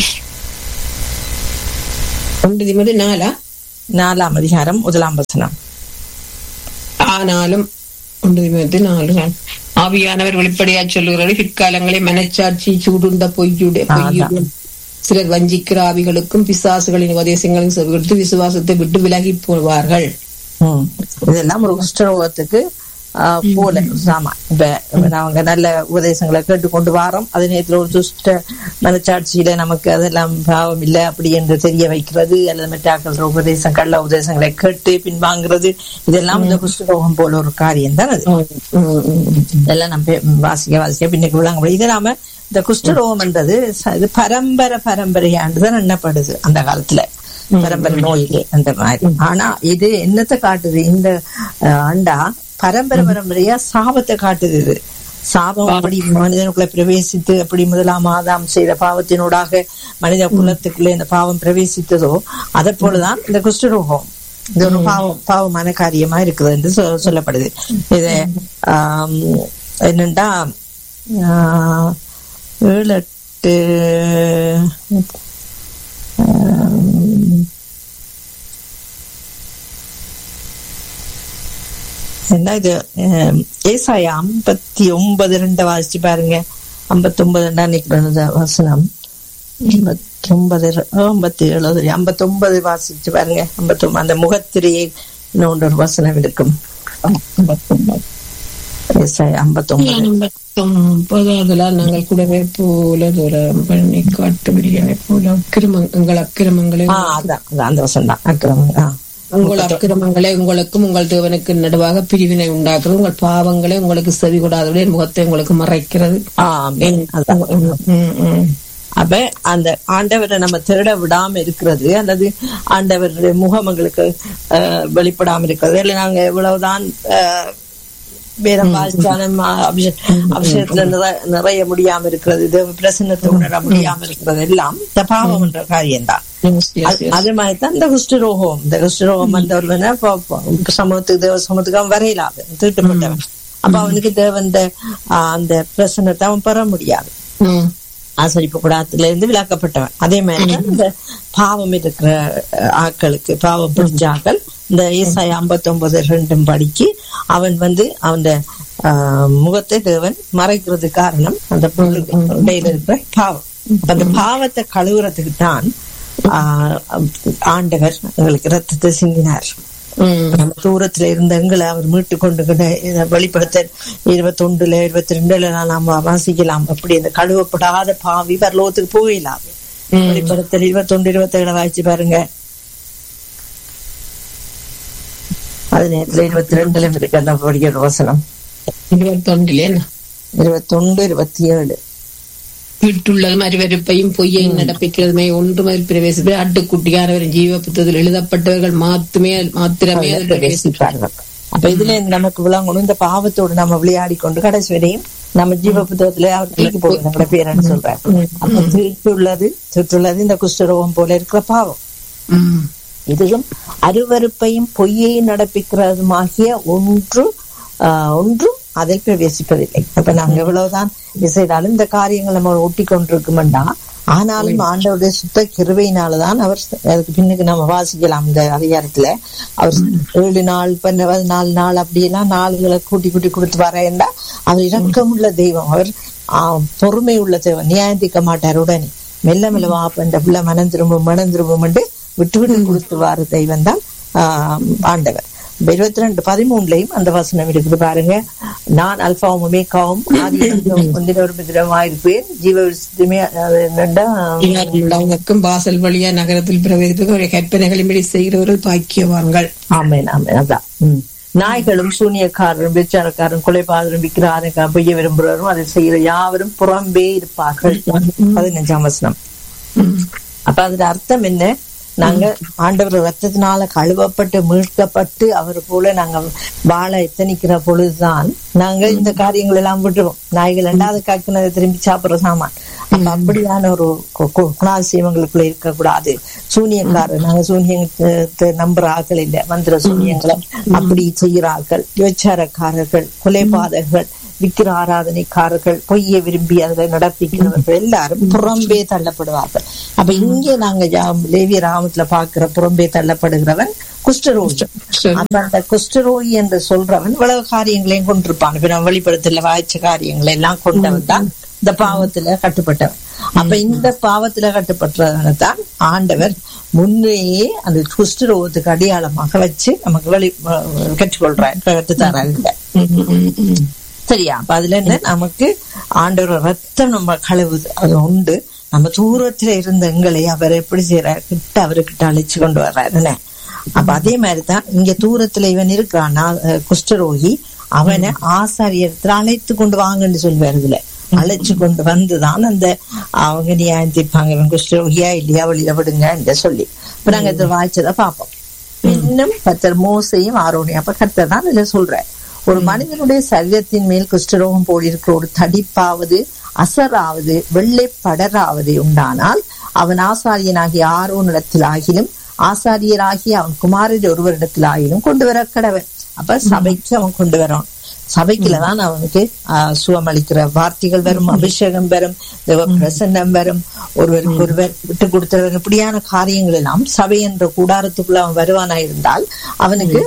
ஒன்று திமது நாலா நாலாம் அதிகாரம் முதலாம் வசனம் ஆனாலும் ஒன்று திமது நாலு நாள் ஆவியானவர் வெளிப்படையா சொல்லுகிறாரு பிற்காலங்களே மனச்சாட்சி சூடுண்ட பொய்யுடைய பொய்யுடன் சிலர் வஞ்சிக்கிற ஆவிகளுக்கும் பிசாசுகளின் உபதேசங்களையும் செவி கொடுத்து விசுவாசத்தை விட்டு விலகி போவார்கள் ம். இதெல்லாம் ஒரு குஷ்டரோகத்துக்கு ஆஹ், போல சாமா இப்ப நாங்க நல்ல உபதேசங்களை கேட்டு கொண்டு வாரோம் அதே நேரத்துல ஒரு துஷ்ட மனச்சாட்சியில நமக்கு அதெல்லாம் பாவம் இல்லை அப்படி என்று தெரிய வைக்கிறது அல்லது மற்றாக்கள் உபதேசம் கள்ள உபதேசங்களை கேட்டு பின்வாங்குறது இதெல்லாம் இந்த குஷ்டரோகம் போல ஒரு காரியம் தான் அது இதெல்லாம் நம்ம வாசிக்க வாசிக்க பின்னுக்கு விளங்க இது நாம இந்த குஷ்டரோகம்ன்றது ச- இது பரம்பரை பரம்பரையாண்டுதான் எண்ணப்படுது அந்த காலத்துல பரம்பரை நோயிலே அந்த மாதிரி ஆனா இது என்னத்தை காட்டுது இந்த அஹ், அண்டா பரம்பரை பரம்பரையா சாபத்தை காட்டுது இது சாபம் அப்படி மனிதனுக்குள்ள பிரவேசித்து அப்படி முதலாம் ஆதாம் செய்த பாவத்தினூடாக மனித குலத்துக்குள்ள இந்த பாவம் பிரவேசித்ததோ அதை போலதான் இந்த குஷ்டரோகம் இது ஒரு பாவம் பாவமான காரியமா இருக்குது என்று சொ- சொல்லப்படுது இது ஆம், என்னண்டா ஆஹ், ஏழு எட்டு ஆம், என்ன இது ஆம், ஏசாயா ஐம்பத்தி ஒன்பது ரெண்டு வாசிச்சு பாருங்க ஐம்பத்தி ஒன்பது நினைக்கிறது வசனம் ஐம்பத்தி ஒன்பது ஐம்பத்தி ஏழு ஐம்பத்தி ஒன்பது வாசிச்சு பாருங்க ஐம்பத்தி ஒன்பது அந்த முகத்திரையை இன்னொன்று ஒரு வசனம் இருக்கும் ஏசாயா ஐம்பத்தி ஒன்பது ஒன்பதாவதுல நாங்கள் கூடவே போல தூரம் பண்ணி காட்டுபடியாக போல அக்கிரமங் எங்கள் அக்கிரமங்களை ஆஹ் அதான் அதான் அந்த வசனம் தான் அக்கிரமம் ஆஹ் உங்கள் அக்கிரமங்களை உங்களுக்கும் உங்கள் தேவனுக்கு நடுவாக பிரிவினை உண்டாக்குறது உங்கள் பாவங்களை உங்களுக்கு செவி கூடாதபடி என் முகத்தை உங்களுக்கு மறைக்கிறது ஆமென். அதான். ம், ம். அப்ப அந்த ஆண்டவரை நம்ம திருட விடாம இருக்கிறது அல்லது ஆண்டவர் முகம் எங்களுக்கு ஆஹ், வெளிப்படாம இருக்கிறது இல்லை நாங்க எவ்வளவுதான் ஆஹ், வேதம் வாசிச்சாலும் அபிஷேகத்துல நிறை- நிறைய முடியாம இருக்கிறது இது பிரசன்னத்தை உணர முடியாம இருக்கிறது எல்லாம் இந்த பாவம் என்ற காரியம்தான் Yes, yes, அது- yes. அது மாதிரி தான் இந்த குஷ்டரோகம் இந்த குஷ்டரோகம் வந்தவர்னா சமூகத்துக்கு தேவ சமூகத்துக்கு அவன் வரையலாது தீட்டுப்பட்டவன் அப்ப அவனுக்கு தேவன் அந்த பிரசன்னத்தை அவன் பெற முடியாது ம். ஆசரிப்பு கூடாரத்துல இருந்து விலக்கப்பட்டவன் அதே மாதிரி தான் இந்த பாவம் இருக்கிற அஹ், ஆட்களுக்கு பாவம் பிடிச்ச ஆட்கள் இந்த ஏசாய் ஐம்பத்தி ஒன்பது ரெண்டும் படிக்கு அவன் வந்து அவன் முகத்தை தேவன் மறைக்கிறது காரணம் அந்த பொருளுக்கு இடையில இருக்கிற பாவம் அப்ப அந்த பாவத்தை கழுவுறதுக்கு தான் ஆஹ், ஆண்டவர் எங்களுக்கு ரத்தத்தை சிந்தினார் ம். நம்ம தூரத்துல இருந்த எங்களை அவர் மீட்டு கொண்டு கிட- இத வெளிப்படுத்த இருபத்தொண்டுல இருபத்தி ரெண்டுல நாம வாசிக்கலாம் அப்படி அந்த கழுவப்படாத பாவி பரலோகத்துக்கு போயிடலாது வெளிப்படுத்தல் இருபத்தொண்டு இருபத்தேழு வாசிச்சு பாருங்க அது நேரத்துல இருபத்தி ரெண்டுல இருக்கு அந்த படிக்கிற வசனம் இருபத்தொன்றிலே என்ன? இருபத்தொண்டு இருபத்தி ஏழு விட்டுள்ளதும் அறிவறுப்பையும் பொய்யையும் நடப்பிக்கிறதுமே ஒன்று முதல் பிரவேசிப்பது ஆட்டுக்குட்டியானவரின் ஜீவ புத்தகத்தில் எழுதப்பட்டவர்கள் மாத்துமே மாத்திரமே அதில் பிரவேசிப்பார்கள் பிரவேசிப்பார்கள் அப்ப இதுல இருந்து நமக்கு விளங்கணும் இந்த பாவத்தோடு நம்ம விளையாடி கொண்டு கடைசி வரையும் நம்ம ஜீவ புத்தகத்துல அவர் தூக்கி போடுவோம் எங்களோட பேரன்னு சொல்றாரு அப்ப தீட்டுள்ளது தீட்டுள்ளது இந்த குஷ்டரோகம் போல இருக்கிற பாவம் ம். இதுவும் அருவருப்பையும் பொய்யையும் நடப்பிக்கிறதுமாகிய ஒன்று ஆஹ், ஒன்றும் அதில் பிரவேசிப்பதில்லை அப்ப நாங்க எவ்வளவுதான் இது செய்தாலும் இந்த காரியங்கள் நம்ம ஒட்டி கொண்டிருக்குமெண்டா ஆனாலும் ஆண்டவருடைய சுத்த கிருபையினாலதான் அவர் அதுக்கு பின்னுக்கு நம்ம வாசிக்கலாம் இந்த அதிகாரத்துல அவர் ஏழு நாள் பண்ண நாலு நாள் அப்படியெல்லாம் நாளுகளை கூட்டி கூட்டி கொடுத்து வரேன்டா அவர் இரக்கமுள்ள தெய்வம் அவர் ஆஹ், பொறுமை உள்ள தெய்வம் நியாயந்திக்க மாட்டார் உடனே மெல்ல மெல்ல வா இந்த பிள்ளை மனம் திரும்பும் மனம் திரும்பும் விட்டு விட்டு கொடுத்து வார தெய்வம் தான் ஆஹ், ஆண்டவர் இப்ப இருபத்தி ரெண்டு பதிமூணுலயும் அந்த வசனம் இருக்குது பாருங்க நான் அல்பாவும் ஒமேகாவும் முந்தினொரு மிதிரமாயிருப்பேன் ஜீவ விசுத்தமே அது என்னண்டா உள்ளவங்களுக்கும் வாசல் வழியா நகரத்தில் பிரவேசித்து ஒரு கற்பனைகளின்படி செய்கிறவர்கள் பாக்கியவான்கள் ஆமேன் ஆமேன் அதான் ம். நாய்களும் சூனியக்காரரும் விச்சாரக்காரரும் கொலைபாதரும் விக்கிராரக்காரரும் பொய்ய விரும்புகிறவரும் அதை செய்கிற யாவரும் புறம்பே இருப்பார்கள் பதினஞ்சாம் வசனம் ம். அப்ப அதுல அர்த்தம் என்ன நாங்க ஆண்டவர் ரத்தத்தினால கழுவப்பட்டு மீட்கப்பட்டு அவர் போல நாங்க வாழ எத்தனிக்கிற பொழுதுதான் நாங்க இந்த காரியங்கள் எல்லாம் விட்டுருவோம் நாய்கள் ரெண்டாவது காக்குனதை திரும்பி சாப்பிடுற சாமான் அப்ப அப்படியான ஒரு கு- கு- குணாதிசயங்களுக்குள்ள இருக்கக்கூடாது சூனியக்காரர் நாங்க சூனியத்தை நம்புற ஆட்கள் இல்ல மந்திர சூனியங்களை அப்படி செய்கிற ஆட்கள் விபச்சாரக்காரர்கள் கொலைபாதகர்கள் விக்கிர ஆராதனைக்காரர்கள் பொய்யை விரும்பி அதுல நடப்பிக்கிறவர்கள் எல்லாரும் புறம்பே தள்ளப்படுவார்கள் அப்ப இங்கே நாங்க ஜா- லேவிய ராமத்துல பாக்குற புறம்பே தள்ளப்படுகிறவன் குஷ்டரோகி அப்ப அந்த குஷ்டரோகி என்று சொல்றவன் இவ்வளவு காரியங்களையும் கொண்டிருப்பான் இப்ப நம்ம வெளிப்படுத்தல வாய்ச்ச காரியங்களை எல்லாம் கொண்டவன் தான் இந்த பாவத்துல கட்டுப்பட்டவன் அப்ப இந்த பாவத்துல கட்டுப்பட்டவனை தான் ஆண்டவர் முன்னையே அந்த குஷ்டரோகத்துக்கு அடையாளமாக வச்சு நமக்கு வெளி கற்றுக்கொள்றார் கற்றுத்தராங்க சரியா அப்ப அதுல என்ன நமக்கு ஆண்டவர் ரத்தம் நம்ம கழுவுது அது உண்டு நம்ம தூரத்துல இருந்த எங்களை அவர் எப்படி செய்யறாரு கிட்ட அவர்கிட்ட அழைச்சு கொண்டு வர்றாரு என்ன அப்ப அதே மாதிரிதான் இங்க தூரத்துல இவன் இருக்கிறான் அஹ், குஷ்டரோகி அவனை ஆசாரியத்துல அழைத்து கொண்டு வாங்கன்னு சொல்லுவார் இதுல அழைச்சு கொண்டு வந்துதான் அந்த அவங்க நியாயம் தீர்ப்பாங்க இவன் குஷ்டரோகியா இல்லையா வழியில விடுங்க என்று சொல்லி இப்ப நாங்க இதை வாய்ச்சதை பார்ப்போம் இன்னும் கத்தர் மோசையும் ஆரோனியும் அப்ப கத்தர் தான் இதுல சொல்றார் ஒரு மனிதனுடைய சரீரத்தின் மேல் குஷ்டரோகம் போலிருக்கிற ஒரு தடிப்பாவது அசராவது வெள்ளை படராவது உண்டானால் அவன் ஆசாரியனாகிய ஆரோனிடத்தில் ஆகிலும் ஆசாரியராகிய அவன் குமாரர் ஒருவரிடத்தில் ஆகிலும் கொண்டு வர கடவன் அப்ப சபைக்கு அவன் கொண்டு வரான் சபைக்குலதான் அவனுக்கு ஆஹ், சுகமளிக்கிற வார்த்தைகள் வரும் அபிஷேகம் வரும் தேவ பிரசன்னம் வரும் ஒருவருக்கு ஒருவர் விட்டு கொடுத்தவர் இப்படியான காரியங்கள் எல்லாம் சபை என்ற கூடாரத்துக்குள்ள அவன் வருவானா இருந்தால் அவனுக்கு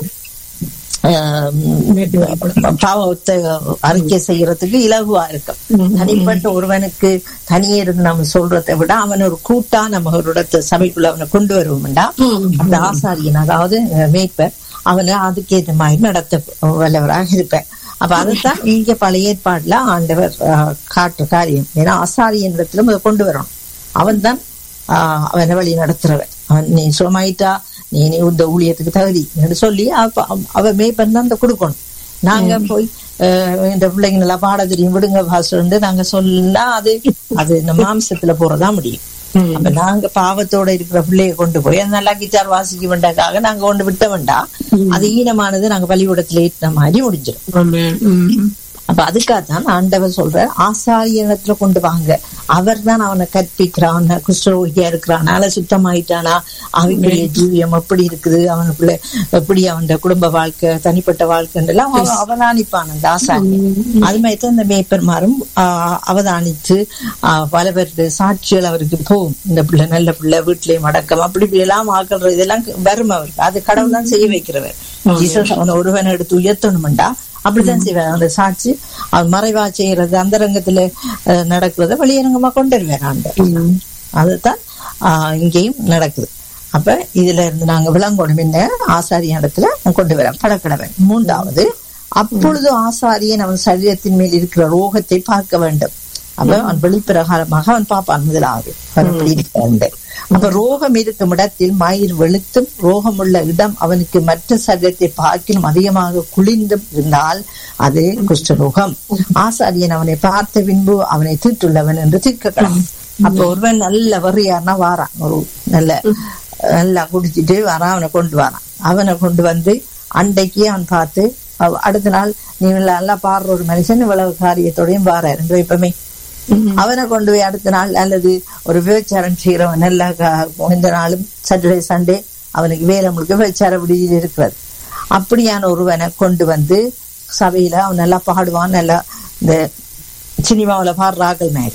ஆஹ், பாவத்தை அறிக்கை செய்யறதுக்கு இலகுவா இருக்கும் தனிப்பட்ட ஒருவனுக்கு தனியே இருந்து நம்ம சொல்றதை விட அவன் ஒரு கூட்டா நம்ம ஒரு இடத்த சபைக்குள்ள அவனை கொண்டு வருவோம்டா அந்த ஆசாரியன் அதாவது அஹ், மேய்ப்பர் அவனை அதுக்கேற்ற மாதிரி நடத்த வல்லவராக இருப்பேன் அப்ப அதுதான் இங்க பழைய ஏற்பாடுல ஆண்டவர் ஆஹ், காட்டுற காரியம் ஏன்னா ஆசாரியன் இடத்துல முதல்ல கொண்டு வரணும் அவன் தான் ஆஹ், அவனை வழி நடத்துறவன் அவன் நீ சுகமாயிட்டா நீ நீ இந்த ஊழியத்துக்கு தகுதி என்று சொல்லி அப்ப அவ- அவ மேய்ப்பன் தான் அந்த கொடுக்கணும் நாங்க போய் அஹ், இந்த பிள்ளைங்க நல்லா பாட தெரியும் விடுங்க பாஸ்டர் நாங்க சொன்னா அது அது இந்த மாம்சத்துல போறதா முடியும் அப்ப நாங்க பாவத்தோட இருக்கிற பிள்ளைய கொண்டு போய் அது நல்லா கிட்டார் வாசிக்க வேண்டாக்காக நாங்க கொண்டு விட்ட வேண்டாம் அது ஈனமானது நாங்க பள்ளிக்கூடத்துல ஏற்றின மாதிரி முடிஞ்சிடும் அப்ப அதுக்காக தான் ஆண்டவர் சொல்ற ஆசாரியனத்துல கொண்டு வாங்க அவர் தான் அவனை கற்பிக்கிறான் குஷ்டரோகியா இருக்கிறானால சுத்தமாயிட்டானா அவனுடைய ஜீவியம் எப்படி இருக்குது அவனுக்குள்ள எப்படி அவன் குடும்ப வாழ்க்கை தனிப்பட்ட வாழ்க்கைன்றெல்லாம் அவன் அவதானிப்பான் அந்த ஆசாரியன் அது மாதிரி தான் இந்த மேய்ப்பர்மாரும் ஆஹ், அவதானித்து ஆஹ், பல பேருடைய சாட்சிகள் அவருக்கு போகும் இந்த பிள்ளை நல்ல பிள்ளை வீட்டிலேயும் அடக்கம் அப்படி இப்படி எல்லாம் ஆக்கள் இதெல்லாம் வரும் அவருக்கு அது கடவுள் தான் செய்ய வைக்கிறவர் ஜீசஸ் அவனை ஒருவனை எடுத்து உயர்த்தணும்டா அப்படித்தான் செய்வார் அந்த சாட்சி அவன் மறைவா செய்யறது அந்தரங்கத்துல அஹ், நடக்கிறத வெளியரங்கமா கொண்டு வருவார் ஆண்டவர் அதுதான் ஆஹ், இங்கேயும் நடக்குது அப்ப இதுல இருந்து நாங்க விளங்கணும் என்ன ஆசாரிய இடத்துல கொண்டு வர படக்கடவன் மூன்றாவது அப்பொழுது ஆசாரியன் அவன் சரீரத்தின் மேல் இருக்கிற ரோகத்தை பார்க்க வேண்டும் அப்ப அவன் வெளிப்பிரகாரமாக அவன் பார்ப்பான் முதலாவது அவன் எப்படி இருக்கிறான் அப்ப ரோகம் இருக்கும் இடத்தில் மயிர் வெளுத்தும் ரோகம் உள்ள இடம் அவனுக்கு மற்ற சரீரத்தை பார்க்கிலும் அதிகமாக குளிர்ந்தும் இருந்தால் அது குஷ்டரோகம் ஆசாரியன் அவனை பார்த்த பின்பு அவனை தீட்டுள்ளவன் என்று தீர்க்கலாம் அப்ப ஒருவன் நல்ல வரியார்னா வாரான் ஒரு நல்ல நல்லா குடிச்சிட்டு வரான் அவனை கொண்டு வரான் அவனை கொண்டு வந்து அன்றைக்கு அவன் பார்த்து அவ- அடுத்த நாள் நீ நல்லா பாடுற ஒரு மனுஷன் இவ்வளவு காரியத்தோடையும் பாரு எப்பவுமே அவனை கொண்டு போய் அடுத்த நாள் அல்லது ஒரு விபச்சாரம் செய்யறவன் நல்லா க- இந்த நாளும் சாட்டர்டே சண்டே அவனுக்கு வேலை முழுக்க விபச்சார விடுதியில் இருக்கிறது அப்படியான ஒருவனை கொண்டு வந்து சபையில அவன் நல்லா பாடுவான் நல்லா இந்த சினிமாவுல பாடுற ஆக்கள் மாதிரி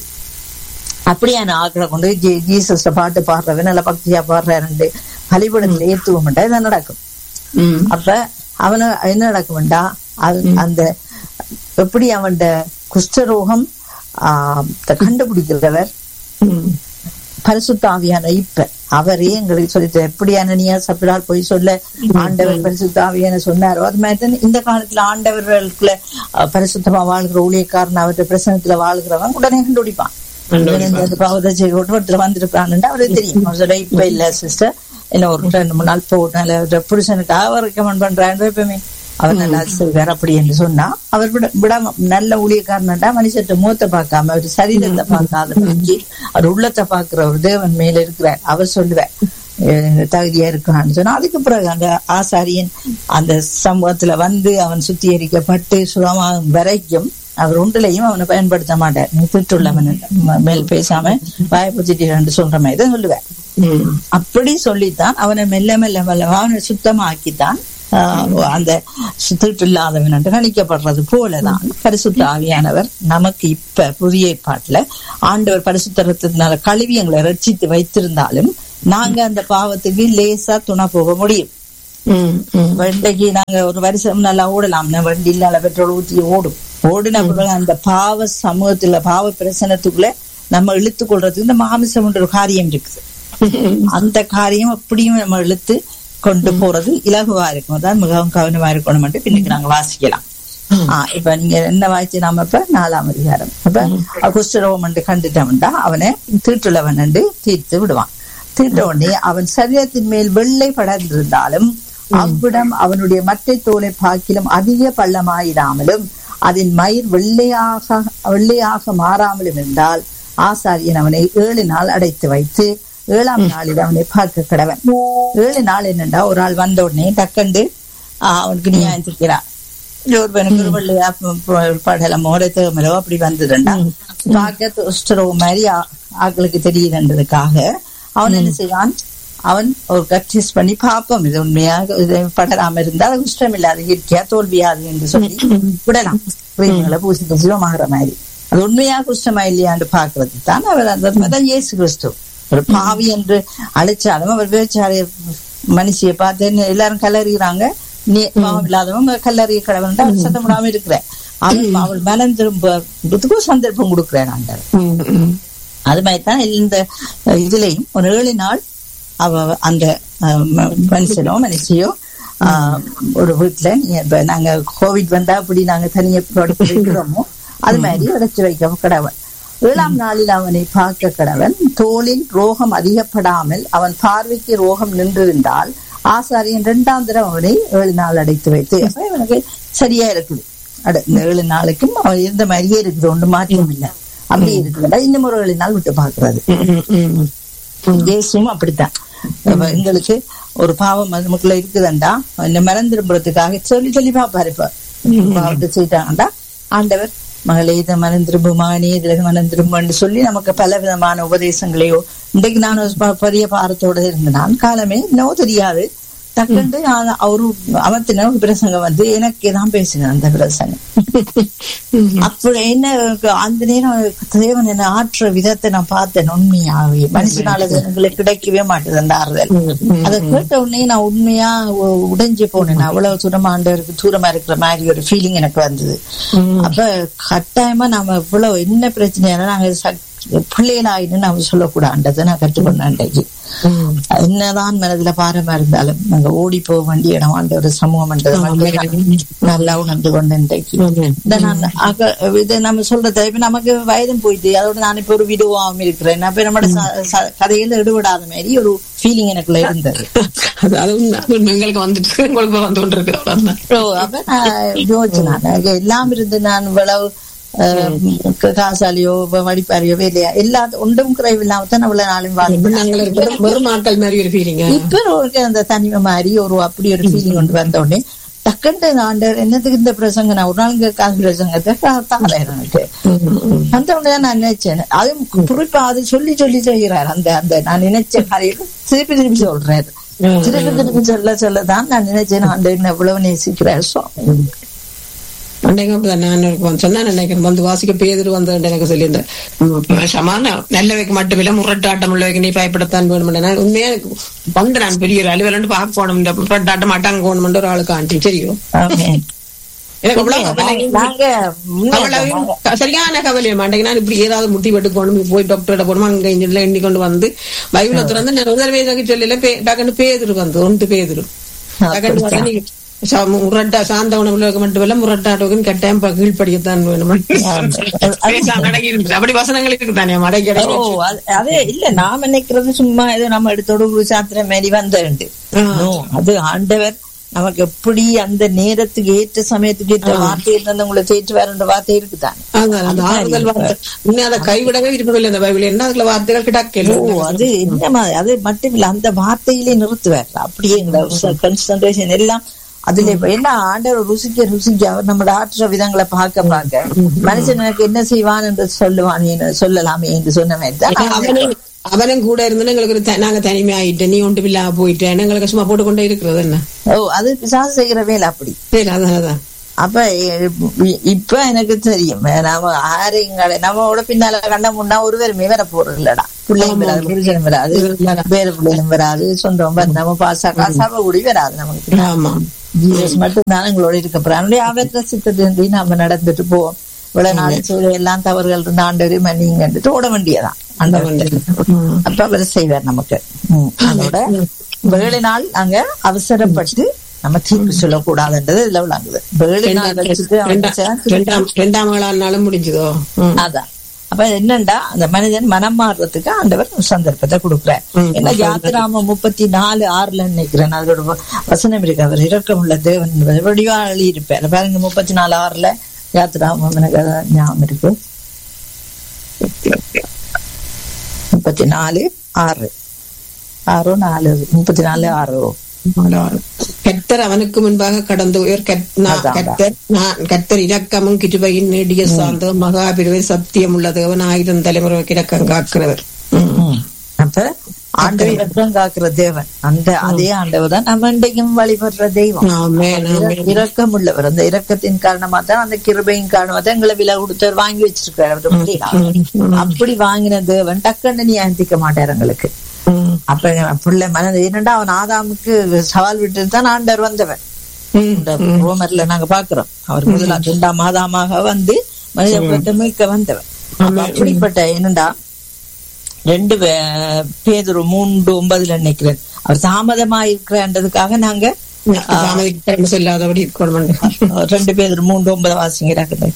அப்படியான ஆக்களை கொண்டு போய் ஜீ- ஜீசஸ்ட பாட்டு பாடுறவன் நல்லா பக்தியா பாடுறாரு பலிபடத்துல ஏத்துவோம்டா இதான் நடக்கும் அப்ப அவன என்ன நடக்கும்டா அது- அந்த எப்படி அவன் குஷ்டரோகம் ஆஹ் கண்டுபிடிக்கிறவர் பரிசுத்தாவியான இப்ப அவரே எங்களுக்கு சொல்லிட்டு எப்படி அனனியா சப்பிடால் போய் சொல்ல ஆண்டவர் பரிசுத்தாவியான சொன்னாரோ அது மாதிரி தான் இந்த காலத்துல ஆண்டவர்களுக்குள்ள அஹ், பரிசுத்தமா வாழ்கிற ஊழியக்காரன் அவருடைய பிரசனத்துல வாழ்கிறவன் உடனே கண்டுபிடிப்பான் இவன் இந்த பாவத்தை செய்ய ஒருத்தர் வந்திருக்கான்னு அவருக்கு தெரியும் அவர் சொல்ல இப்ப இல்ல சிஸ்டர் என்ன ஒரு ரெண்டு மூணு நாள் போனால புருஷனுக்காக அவர் ரெக்கமெண்ட் பண்றாரு எப்பவுமே அவர் நல்லா செய்வார் அப்படி என்று சொன்னா அவர் விட விட நல்ல ஊழியக்காரன்டா மனுஷத்தை மூத்த பார்க்காம அவர் சரீரத்தை பார்க்காத நோக்கி அவர் உள்ளத்தை பார்க்கிற ஒரு தேவன் மேல இருக்கிறார் அவர் சொல்லுவார் அஹ் தகுதியா இருக்கான்னு சொன்னா அதுக்கு பிறகு அந்த ஆசாரியன் அந்த சமூகத்துல வந்து அவன் சுத்திகரிக்கப்பட்டு சுகமாகும் வரைக்கும் அவர் ஒன்றிலையும் அவனை பயன்படுத்த மாட்டார் நீ திட்டுள்ளவன் மேல் பேசாம வாய்ப்புச்சிட்டு சொல்ற மாதிரி தான் சொல்லுவேன் அப்படி சொல்லித்தான் அவனை மெல்ல மெல்ல மெல்ல அவனை சுத்தமாக்கித்தான் ஆஹ் அந்த சுத்திட்டு இல்லாதவன் என்று கணிக்கப்படுறது போலதான் பரிசுத்த ஆவியானவர் நமக்கு இப்ப புதிய பாட்டுல ஆண்டவர் பரிசுத்தரத்தினால கழுவி எங்களை ரட்சித்து வைத்திருந்தாலும் நாங்க அந்த பாவத்துக்கு லேசா துணை போக முடியும் வண்டிக்கு நாங்க ஒரு வருஷம் நல்லா ஓடலாம் வண்டி இல்லாத பெட்ரோல் ஊற்றி ஓடும் ஓடின பிறகு அந்த பாவ சமூகத்துல பாவ பிரசனத்துக்குள்ள நம்ம இழுத்து கொள்றதுக்கு இந்த மாமிசம் ஒரு காரியம் இருக்குது அந்த காரியம் அப்படியும் நம்ம இழுத்து கொண்டு போறது இலகுவா இருக்கும் அதான் மிகவும் கவனமா இருக்கணும் பின்னுக்கு நாங்க வாசிக்கலாம் ஆஹ் இப்ப நீங்க என்ன வாய்ச்சி நாம இப்ப நாலாம் அதிகாரம் அப்ப குஷ்டரோகம் என்று கண்டுட்டவன்டா அவனை தீட்டுள்ளவன் என்று தீர்த்து விடுவான் தீர்த்த உடனே அவன் சரீரத்தின் மேல் வெள்ளை படர்ந்திருந்தாலும் அவ்விடம் அவனுடைய மற்ற தோலை பாக்கிலும் அதிக பள்ளமாயிராமலும் அதன் மயிர் வெள்ளையாக வெள்ளையாக மாறாமலும் இருந்தால் ஆசாரியன் அவனை ஏழு நாள் அடைத்து வைத்து ஏழாம் நாளில் அவனை பார்க்க கடவன் ஏழு நாள் என்னண்டா ஒரு ஆள் வந்த உடனே டக்கண்டு அவனுக்கு நியாயம் இருக்கிறான் ஒருவனுக்கு ஒரு வெள்ளையா படலமோ தேமலோ அப்படி வந்ததுண்டா பார்க்க ஸ்டரோ மாதிரி ஆக்களுக்கு தெரியுதுன்றதுக்காக அவன் என்ன செய்வான் அவன் ஒரு கட்சிஸ் பண்ணி பார்ப்போம் இது உண்மையாக இது படராம இருந்தால் குஷ்டம் இல்லாத இயற்கையா தோல்வியாது என்று சொல்லி விடலாம் கிரீம்களை பூசி பூசிமாகிற மாதிரி அது உண்மையா குஷ்டமா இல்லையான்னு பாக்குறது தான் அவர் அந்த இயேசு கிறிஸ்து ஒரு பாவி என்று அழைச்சாலும் அவர் வேச்சாரிய மனுஷிய பார்த்து எல்லாரும் கல்லறிகிறாங்க நீ பாவம் இல்லாதவங்க கல்லறிய கடவுள் அவர் சத்தம் விடாம இருக்கிற அவள் அவள் மனம் திரும்புறதுக்கும் சந்தர்ப்பம் கொடுக்கிறேன் ஆண்டவர் அது மாதிரிதான் இந்த இதுலயும் ஒரு ஏழு நாள் அவ அந்த மனுஷனோ மனுஷியோ ஒரு வீட்டுல இப்ப நாங்க கோவிட் வந்தா அப்படி நாங்க தனியா இருக்கிறோமோ அது மாதிரி அடைச்சு வைக்க கடவுள் ஏழாம் நாளில் அவனை பார்க்க கடவன் தோளில் ரோகம் அதிகப்படாமல் அவன் பார்வைக்கு ரோகம் நின்றிருந்தால் ஆசாரியன் இரண்டாம் தரம் அவனை ஏழு நாள் அடைத்து வைத்து இவனுக்கு சரியா இருக்குது இந்த ஏழு நாளைக்கும் அவன் இருந்த மாதிரியே இருக்குது ஒன்று மாற்றம் இல்லை அப்படி இருக்குதுடா இன்னும் ஒரு ஏழு நாள் விட்டு பாக்குறது இயேசுவும் அப்படித்தான் எங்களுக்கு ஒரு பாவம் நமக்குள்ள இருக்குதுண்டா என்ன மறந்துரும்புறதுக்காக சொல்லி சொல்லி பாப்பாரு இப்ப பாவத்தை செய்யிட்டாங்கடா ஆண்டவர் மகளே இதை மறந்துரும்பு மகனே இதுல மறந்துரும்புன்னு சொல்லி நமக்கு பல விதமான உபதேசங்களையோ இன்றைக்கு நான் பெரிய பாரத்தோட இருந்த நான் காலமே என்னவோ தெரியாது டக்குண்டு அவரு அவத்தின ஒரு பிரசங்கம் வந்து எனக்கு தான் பேசினேன் அந்த பிரசங்கம் அப்படி என்ன அந்த நேரம் தேவன் என்ன ஆற்ற விதத்தை நான் பார்த்தேன் உண்மையாவே மனுஷனால எங்களுக்கு கிடைக்கவே மாட்டேது அந்த ஆறுதல் அதை கேட்ட உடனே நான் உண்மையா உடைஞ்சு போனேன் அவ்வளவு தூரமா ஆண்டவருக்கு தூரமா இருக்கிற மாதிரி ஒரு ஃபீலிங் எனக்கு வந்தது அப்ப கட்டாயமா நாம இவ்வளவு என்ன பிரச்சனையான நாங்க பிள்ளைகளாயின்னு நாம சொல்லக்கூடாதுன்றதை நான் கற்றுக்கொண்டேன் அன்றைக்கு என்னதான் மனதுல பாரமா இருந்தாலும் நாங்க ஓடி போக வேண்டிய இடம் ஆண்ட ஒரு சமூகம் நல்லா உணர்ந்து கொண்டேன் இன்றைக்கு இதை நம்ம சொல்றது இப்ப நமக்கு வயதும் போயிட்டு அதோட நான் இப்ப ஒரு விடுவாம இருக்கிறேன் அப்ப நம்மளோட கதையில ஈடுபடாத மாதிரி ஒரு ஃபீலிங் எனக்குள்ள இருந்தது எங்களுக்கு வந்துட்டு உங்களுக்கு வந்து கொண்டிருக்கு அப்ப நான் யோசிச்சேன் எல்லாம் இருந்து நான் இவ்வளவு காசாலியோ வடிப்பாரியோ வேலையா எல்லா ஒன்றும் குறைவு இல்லாம தான் அவ்வளவு நாளும் வெறும் ஆட்கள் மாதிரி ஒரு ஃபீலிங் இப்ப ஒரு அந்த தனிமை மாதிரி ஒரு அப்படி ஒரு ஃபீலிங் கொண்டு வந்த உடனே டக்குண்டு ஆண்டவர் என்னத்துக்கு இந்த பிரசங்க நான் ஒரு நாள் காசு பிரசங்கத்தை தாள எனக்கு அந்த உடனே நான் நினைச்சேன் அதுவும் குறிப்பா அது சொல்லி சொல்லி செய்கிறார் அந்த அந்த நான் நினைச்ச காரியம் திருப்பி திருப்பி சொல்றாரு திருப்பி திருப்பி சொல்ல சொல்லதான் நான் நினைச்சேன் ஆண்டவர் எவ்வளவு நேசிக்கிறார் சுவாமி அன்னைக்கு நான் சொன்னேன் நினைக்கிறேன் வந்து வாசிக்க பேதர் வந்து எனக்கு சொல்லியிருந்தேன் சமான நல்லவைக்கு மட்டும் இல்ல முரட்டாட்டம் உள்ளவைக்கு நீ பயப்படத்தான் வேணும் உண்மையா வந்து நான் பெரிய ஒரு அலுவலன்னு பார்க்க போகணும் இந்த முரட்டாட்டம் அட்டாங்க போகணும் ஒரு ஆளுக்கு ஆண்டி தெரியும் சரியான கவலையம் மாட்டேங்க நான் இப்படி ஏதாவது முட்டி வெட்டு போகணும் போய் டாக்டர்கிட்ட போகணும் அங்க இங்க எண்ணி கொண்டு வந்து பைபிள திறந்து முதல் வயதாக சொல்லல டக்குன்னு பேதரு வந்து ஒன்று பேதரு டக்குன்னு முரட்டா சாந்த உணவுல மட்டுமல்ல முரட்டாட்டோக்கும் கட்டாயம் கீழ்படியத்தான் வேணும் அப்படி வசனங்கள் இருக்கு தானே மடக்கி அதே இல்ல நாம் நினைக்கிறது சும்மா ஏதோ நம்ம எடுத்தோடு சாத்திர மாரி வந்தது அது ஆண்டவர் நமக்கு எப்படி அந்த நேரத்துக்கு ஏற்ற சமயத்துக்கு ஏற்ற வார்த்தை இருந்து உங்களை தேய்ச்சி வேற வார்த்தை இருக்குதானே அதான் அந்த ஆறுதல் வார்த்தை இன்னும் அதை கைவிடவே இருக்கவில்லை அந்த பைபிள் என்ன அதுல வார்த்தைகள் ஓ கிடக்கல அது என்ன மாதிரி அது மட்டும் இல்ல அந்த வார்த்தையிலே நிறுத்துவார் அப்படியே கன்சன்ட்ரேஷன் எல்லாம் அதுல இப்ப என்ன ஆண்டவர் ருசிக்க ருசிக்க அவர் நம்மளோட ஆற்ற விதங்களை பார்க்க பார்க்க மனுஷன் எனக்கு என்ன செய்வான் என்று சொல்லுவான் என்று சொல்லலாமே என்று சொன்ன மாதிரி தான் நான் அவனும் அவனும் கூட இருந்து எங்களுக்கு ஒரு த- நாங்க தனிமையாயிட்டேன் நீ ஒன்று இல்லாம போயிட்டேன் எங்களுக்கு சும்மா போட்டுக்கொண்டே இருக்கிறது என்ன ஓ அது பிசாசு செய்கிற வேலை அப்படி சரி அதான் அதான் அப்ப இ- இப்ப எனக்கு தெரியும் நம்ம ஆரையும் கடை நம்மளோட பின்னால கண்ட முன்னா ஒருவருமே வர போறது இல்லடா பிள்ளையும் வராது புருஷனும் வராது வேற பிள்ளைகளும் வராது சொந்தம் வந்து நம்ம பாசா காசாம கூடி வராது நமக்கு ஆமா ஜீசஸ் மட்டும்தான் எங்களோட இருக்க போறாங்க அவற்ற சித்தத்தின்றி நாம நடந்துட்டு போவோம் இவ்வளவு நாள் செய்த எல்லாம் தவறுகள் இருந்த ஆண்டவரே மன்னிங்கன்ட்டு ஓட வேண்டியதான் ஆண்டவர் அப்ப அவர் செய்வார் நமக்கு ம். அதோட வேலை நாள் நாங்க அவசரப்பட்டு நம்ம தீர்ப்பு சொல்லக்கூடாதுன்றது இதுல விளங்குது வேலை நாள் வச்சுட்டு அவன் ரெண்டாம் ரெண்டாம் ரெண்டாம் நாளும் முடிஞ்சதோ ம். அதான் அப்ப என்னண்டா அந்த மனிதன் மனம் மாறுறதுக்கு ஆண்டவர் ஒரு சந்தர்ப்பத்தை கொடுக்குறார் ம். ஏன்னா யாத்திராம முப்பத்தி நாலு ஆறுல நினைக்கிறேன் அதோட வ- வசனம் இருக்கு அவர் இரக்கமுள்ள தேவன் என்பது வடிவாளி இருப்பார் பாருங்க முப்பத்தி நாலு ஆறுல யாத்திராமம் எனக்கு அதான் ஞாபகம் இருக்கு முப்பத்தி நாலு ஆறு ஆறோ நாலு முப்பத்தி நாலு ஆறோ கர்த்தர் அவனுக்கு முன்பாக கடந்து உயர் கர்த்- நான் அதான், கர்த்தர் நான் கர்த்தர் இரக்கமும் கிருபையின் நீடிய சாந்தம் மகாபிரிவை சத்தியம் உள்ள தேவன் ஆயிரம் தலைமுறைக்கு இரக்கம் காக்கிறவர் ம். ம். அப்ப ஆண்டவர் இரக்கம் காக்குற தேவன் அந்த அதே ஆண்டவர் தான் நம்ம இன்றைக்கும் வழிபடுற தெய்வம் ஆமென், ஆமென். இரக்கம் உள்ளவர் அந்த இரக்கத்தின் காரணமா தான் அந்த கிருபையின் காரணமா தான் எங்களை விலை கொடுத்தவர் வாங்கி வச்சிருக்காரு அவரு பிள்ளைகளை. அப்படி வாங்கின தேவன் டக்குன்னு நியாயந்திக்க மாட்டார் எங்களுக்கு ம். அப்ப எங்க பிள்ளை மனது என்னடா அவன் ஆதாமுக்கு சவால் விட்டு தான் ஆண்டவர் வந்தவன் ம். இந்த ரோமர்ல நாங்க பாக்குறோம் அவர் முதலாம் இரண்டாம் மாதமாக வந்து மனித குலத்தை மீட்க வந்தவன் அப்ப அப்படிப்பட்ட என்னடா ரெண்டு பே- பேதுரு மூன்று ஒன்பதுல நினைக்கிறேன் அவர் தாமதமா இருக்கிறன்றதுக்காக நாங்க தாமதிக்கிறேன்னு சொல்லாதபடி இருக்கணும் அஹ், ரெண்டு பேர் மூன்று ஒன்பது வாசிங்கிறாங்க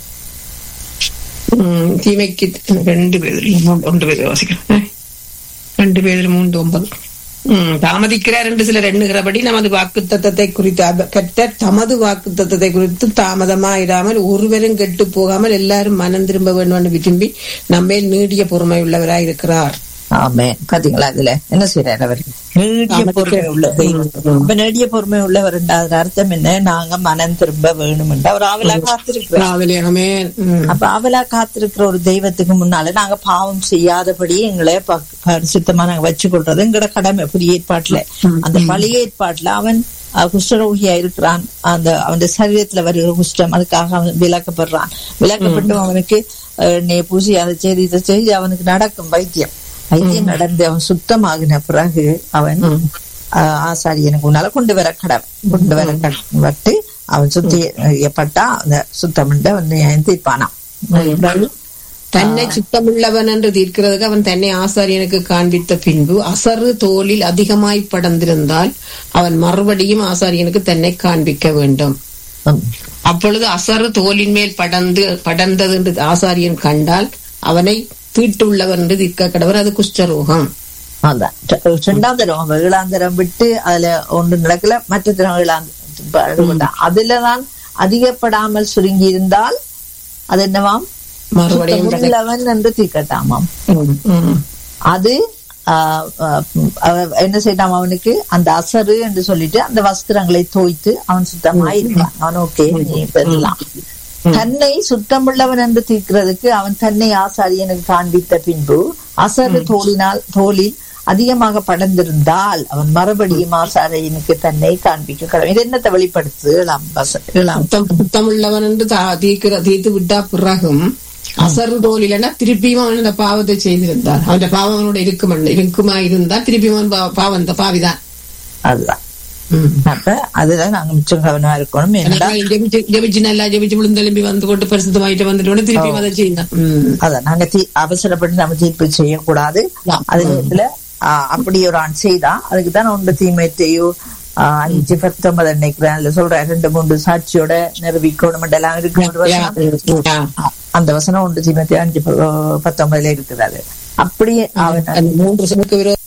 ம், தீமைக்கு ரெண்டு பேர் ஒன்று பேர் வாசிக்கிறேன் ரெண்டு பேர் மூன்று ஒன்பது ம், தாமதிக்கிறார் என்று சிலர் எண்ணுகிறபடி நமது வாக்கு தத்தத்தை குறித்து அப- கர்த்தர் தமது வாக்கு தத்தத்தை குறித்து தாமதமாயிடாமல் ஒருவரும் கெட்டு போகாமல் எல்லாரும் மனம் திரும்ப வேண்டும் என்று விரும்பி நம்மேல் நீடிய பொறுமை உள்ளவராய் இருக்கிறார் ஆமே பாத்தீங்களா இதுல என்ன செய்யறாரு அவர் நீடிய பொறுமை உள்ள தெய்வம் அப்ப நீடிய பொறுமை உள்ளவர் என்றால் அர்த்தம் என்ன நாங்க மனம் திரும்ப வேணும் என்று அவர் ஆவலா காத்திருக்கிறார் ராவலியகமே அப்ப ஆவலா காத்திருக்கிற ஒரு தெய்வத்துக்கு முன்னால நாங்க பாவம் செய்யாதபடி எங்களை ப- பரிசுத்தமா நாங்க வச்சுக்கொள்றது எங்களோட கடமை புதிய ஏற்பாட்டுல அந்த பழைய ஏற்பாட்டுல அவன் அஹ், குஷ்டரோகியா இருக்கிறான் அந்த அவன் சரீரத்துல வருகிற குஷ்டம் அதுக்காக அவன் விளக்கப்படுறான் விளக்கப்பட்டு அவனுக்கு அஹ், நெய் பூசி அதை செய்து இதை செய்து அவனுக்கு நடக்கும் வைத்தியம் வைத்தியம் நடந்து அவன் சுத்தமாகின பிறகு அவன் ஆஹ், ஆசாரியனுக்கு முன்னால கொண்டு வர கடவை கொண்டு வர கட்டு அவன் சுத்தியப்பட்டா அந்த சுத்தம் அவன் நியாயம் தீர்ப்பானாம் தன்னை சுத்தமுள்ளவன் என்று தீர்க்கிறதுக்கு அவன் தன்னை ஆசாரியனுக்கு காண்பித்த பின்பு அசறு தோலில் அதிகமாய் படர்ந்திருந்தால் அவன் மறுபடியும் ஆசாரியனுக்கு தன்னை காண்பிக்க வேண்டும் உம். அப்பொழுது அசறு தோலின் மேல் படர்ந்து படர்ந்தது என்று ஆசாரியன் கண்டால் அவனை தீட்டுள்ளவன் என்று தீர்க்க கடவர் அது குஷ்டரோகம் அதான் ரெ- ரெண்டாம் தரம் ஏழாந்தரம் விட்டு அதுல ஒன்று நடக்கல மற்ற தரம் ஏழாந்தரம் அதுலதான் அதிகப்படாமல் சுருங்கி இருந்தால் அது என்னவாம் மறுபடியும் உள்ளவன் என்று தீர்க்கட்டாமாம் ம். அது ஆஹ், ஆஹ், அவ- என்ன செய்யலாம் அவனுக்கு அந்த அசரு என்று சொல்லிட்டு அந்த வஸ்திரங்களை தோய்த்து அவன் சுத்தமாயிருக்கான் அவன் ஓகே நீ பெறலாம் தன்னை சுத்தமுள்ளவன் என்று தீர்க்கிறதுக்கு அவன் தன்னை ஆசாரியனுக்கு காண்பித்த பின்பு அசரு தோலினால் தோலில் அதிகமாக படர்ந்திருந்தால் அவன் மறுபடியும் ஆசாரியனுக்கு தன்னை காண்பிக்க கடவுள் இது என்னத்தை வெளிப்படுத்து இளம் வச- இளம் சுத்தம் சுத்தமுள்ளவன் என்று தா- தீர்க்கிற தீர்த்து விட்டா பிறகும் அசரு தோலிலனா திருப்பியும் அவன் இந்த பாவத்தை செய்திருந்தான் அவன் பாவம் அவனோட இருக்குமா இருக்குமா இருந்தா திருப்பியும் அவன் பா- பாவம் இந்த பாவிதான் அதுதான் அப்ப அதுல நாங்க மிச்சம் கவனமா இருக்கணும் என்னடா ஜெபிச்சு ஜெபிச்சு நல்லா ஜெபிச்சு விழுந்தெலும்பி வந்து போட்டு பரிசுத்தமாயிட்டு வந்துட்டு திருப்பி அதை செய்யலாம் ம். அதான் நாங்க தீ- அவசரப்பட்டு நம்ம தீர்ப்பு செய்யக்கூடாது அது நேரத்துல ஆஹ், அப்படி ஒரு ஆண் செய்தா அதுக்கு தான் ஒன்று தீமைத்தையோ ஆஹ், அஞ்சு பத்தொன்பது நினைக்கிறேன் அதுல சொல்றேன் ரெண்டு மூன்று சாட்சியோட நிரூபிக்கணும் எல்லாம் இருக்கு ஒரு வசனம். யா. அந்த வசனம் ஒன்று தீமத்தி அஞ்சு ப- பத்தொன்பதுல இருக்குது அது அப்படியே அவன் அந்த மூன்று சொலுக்கு விரோத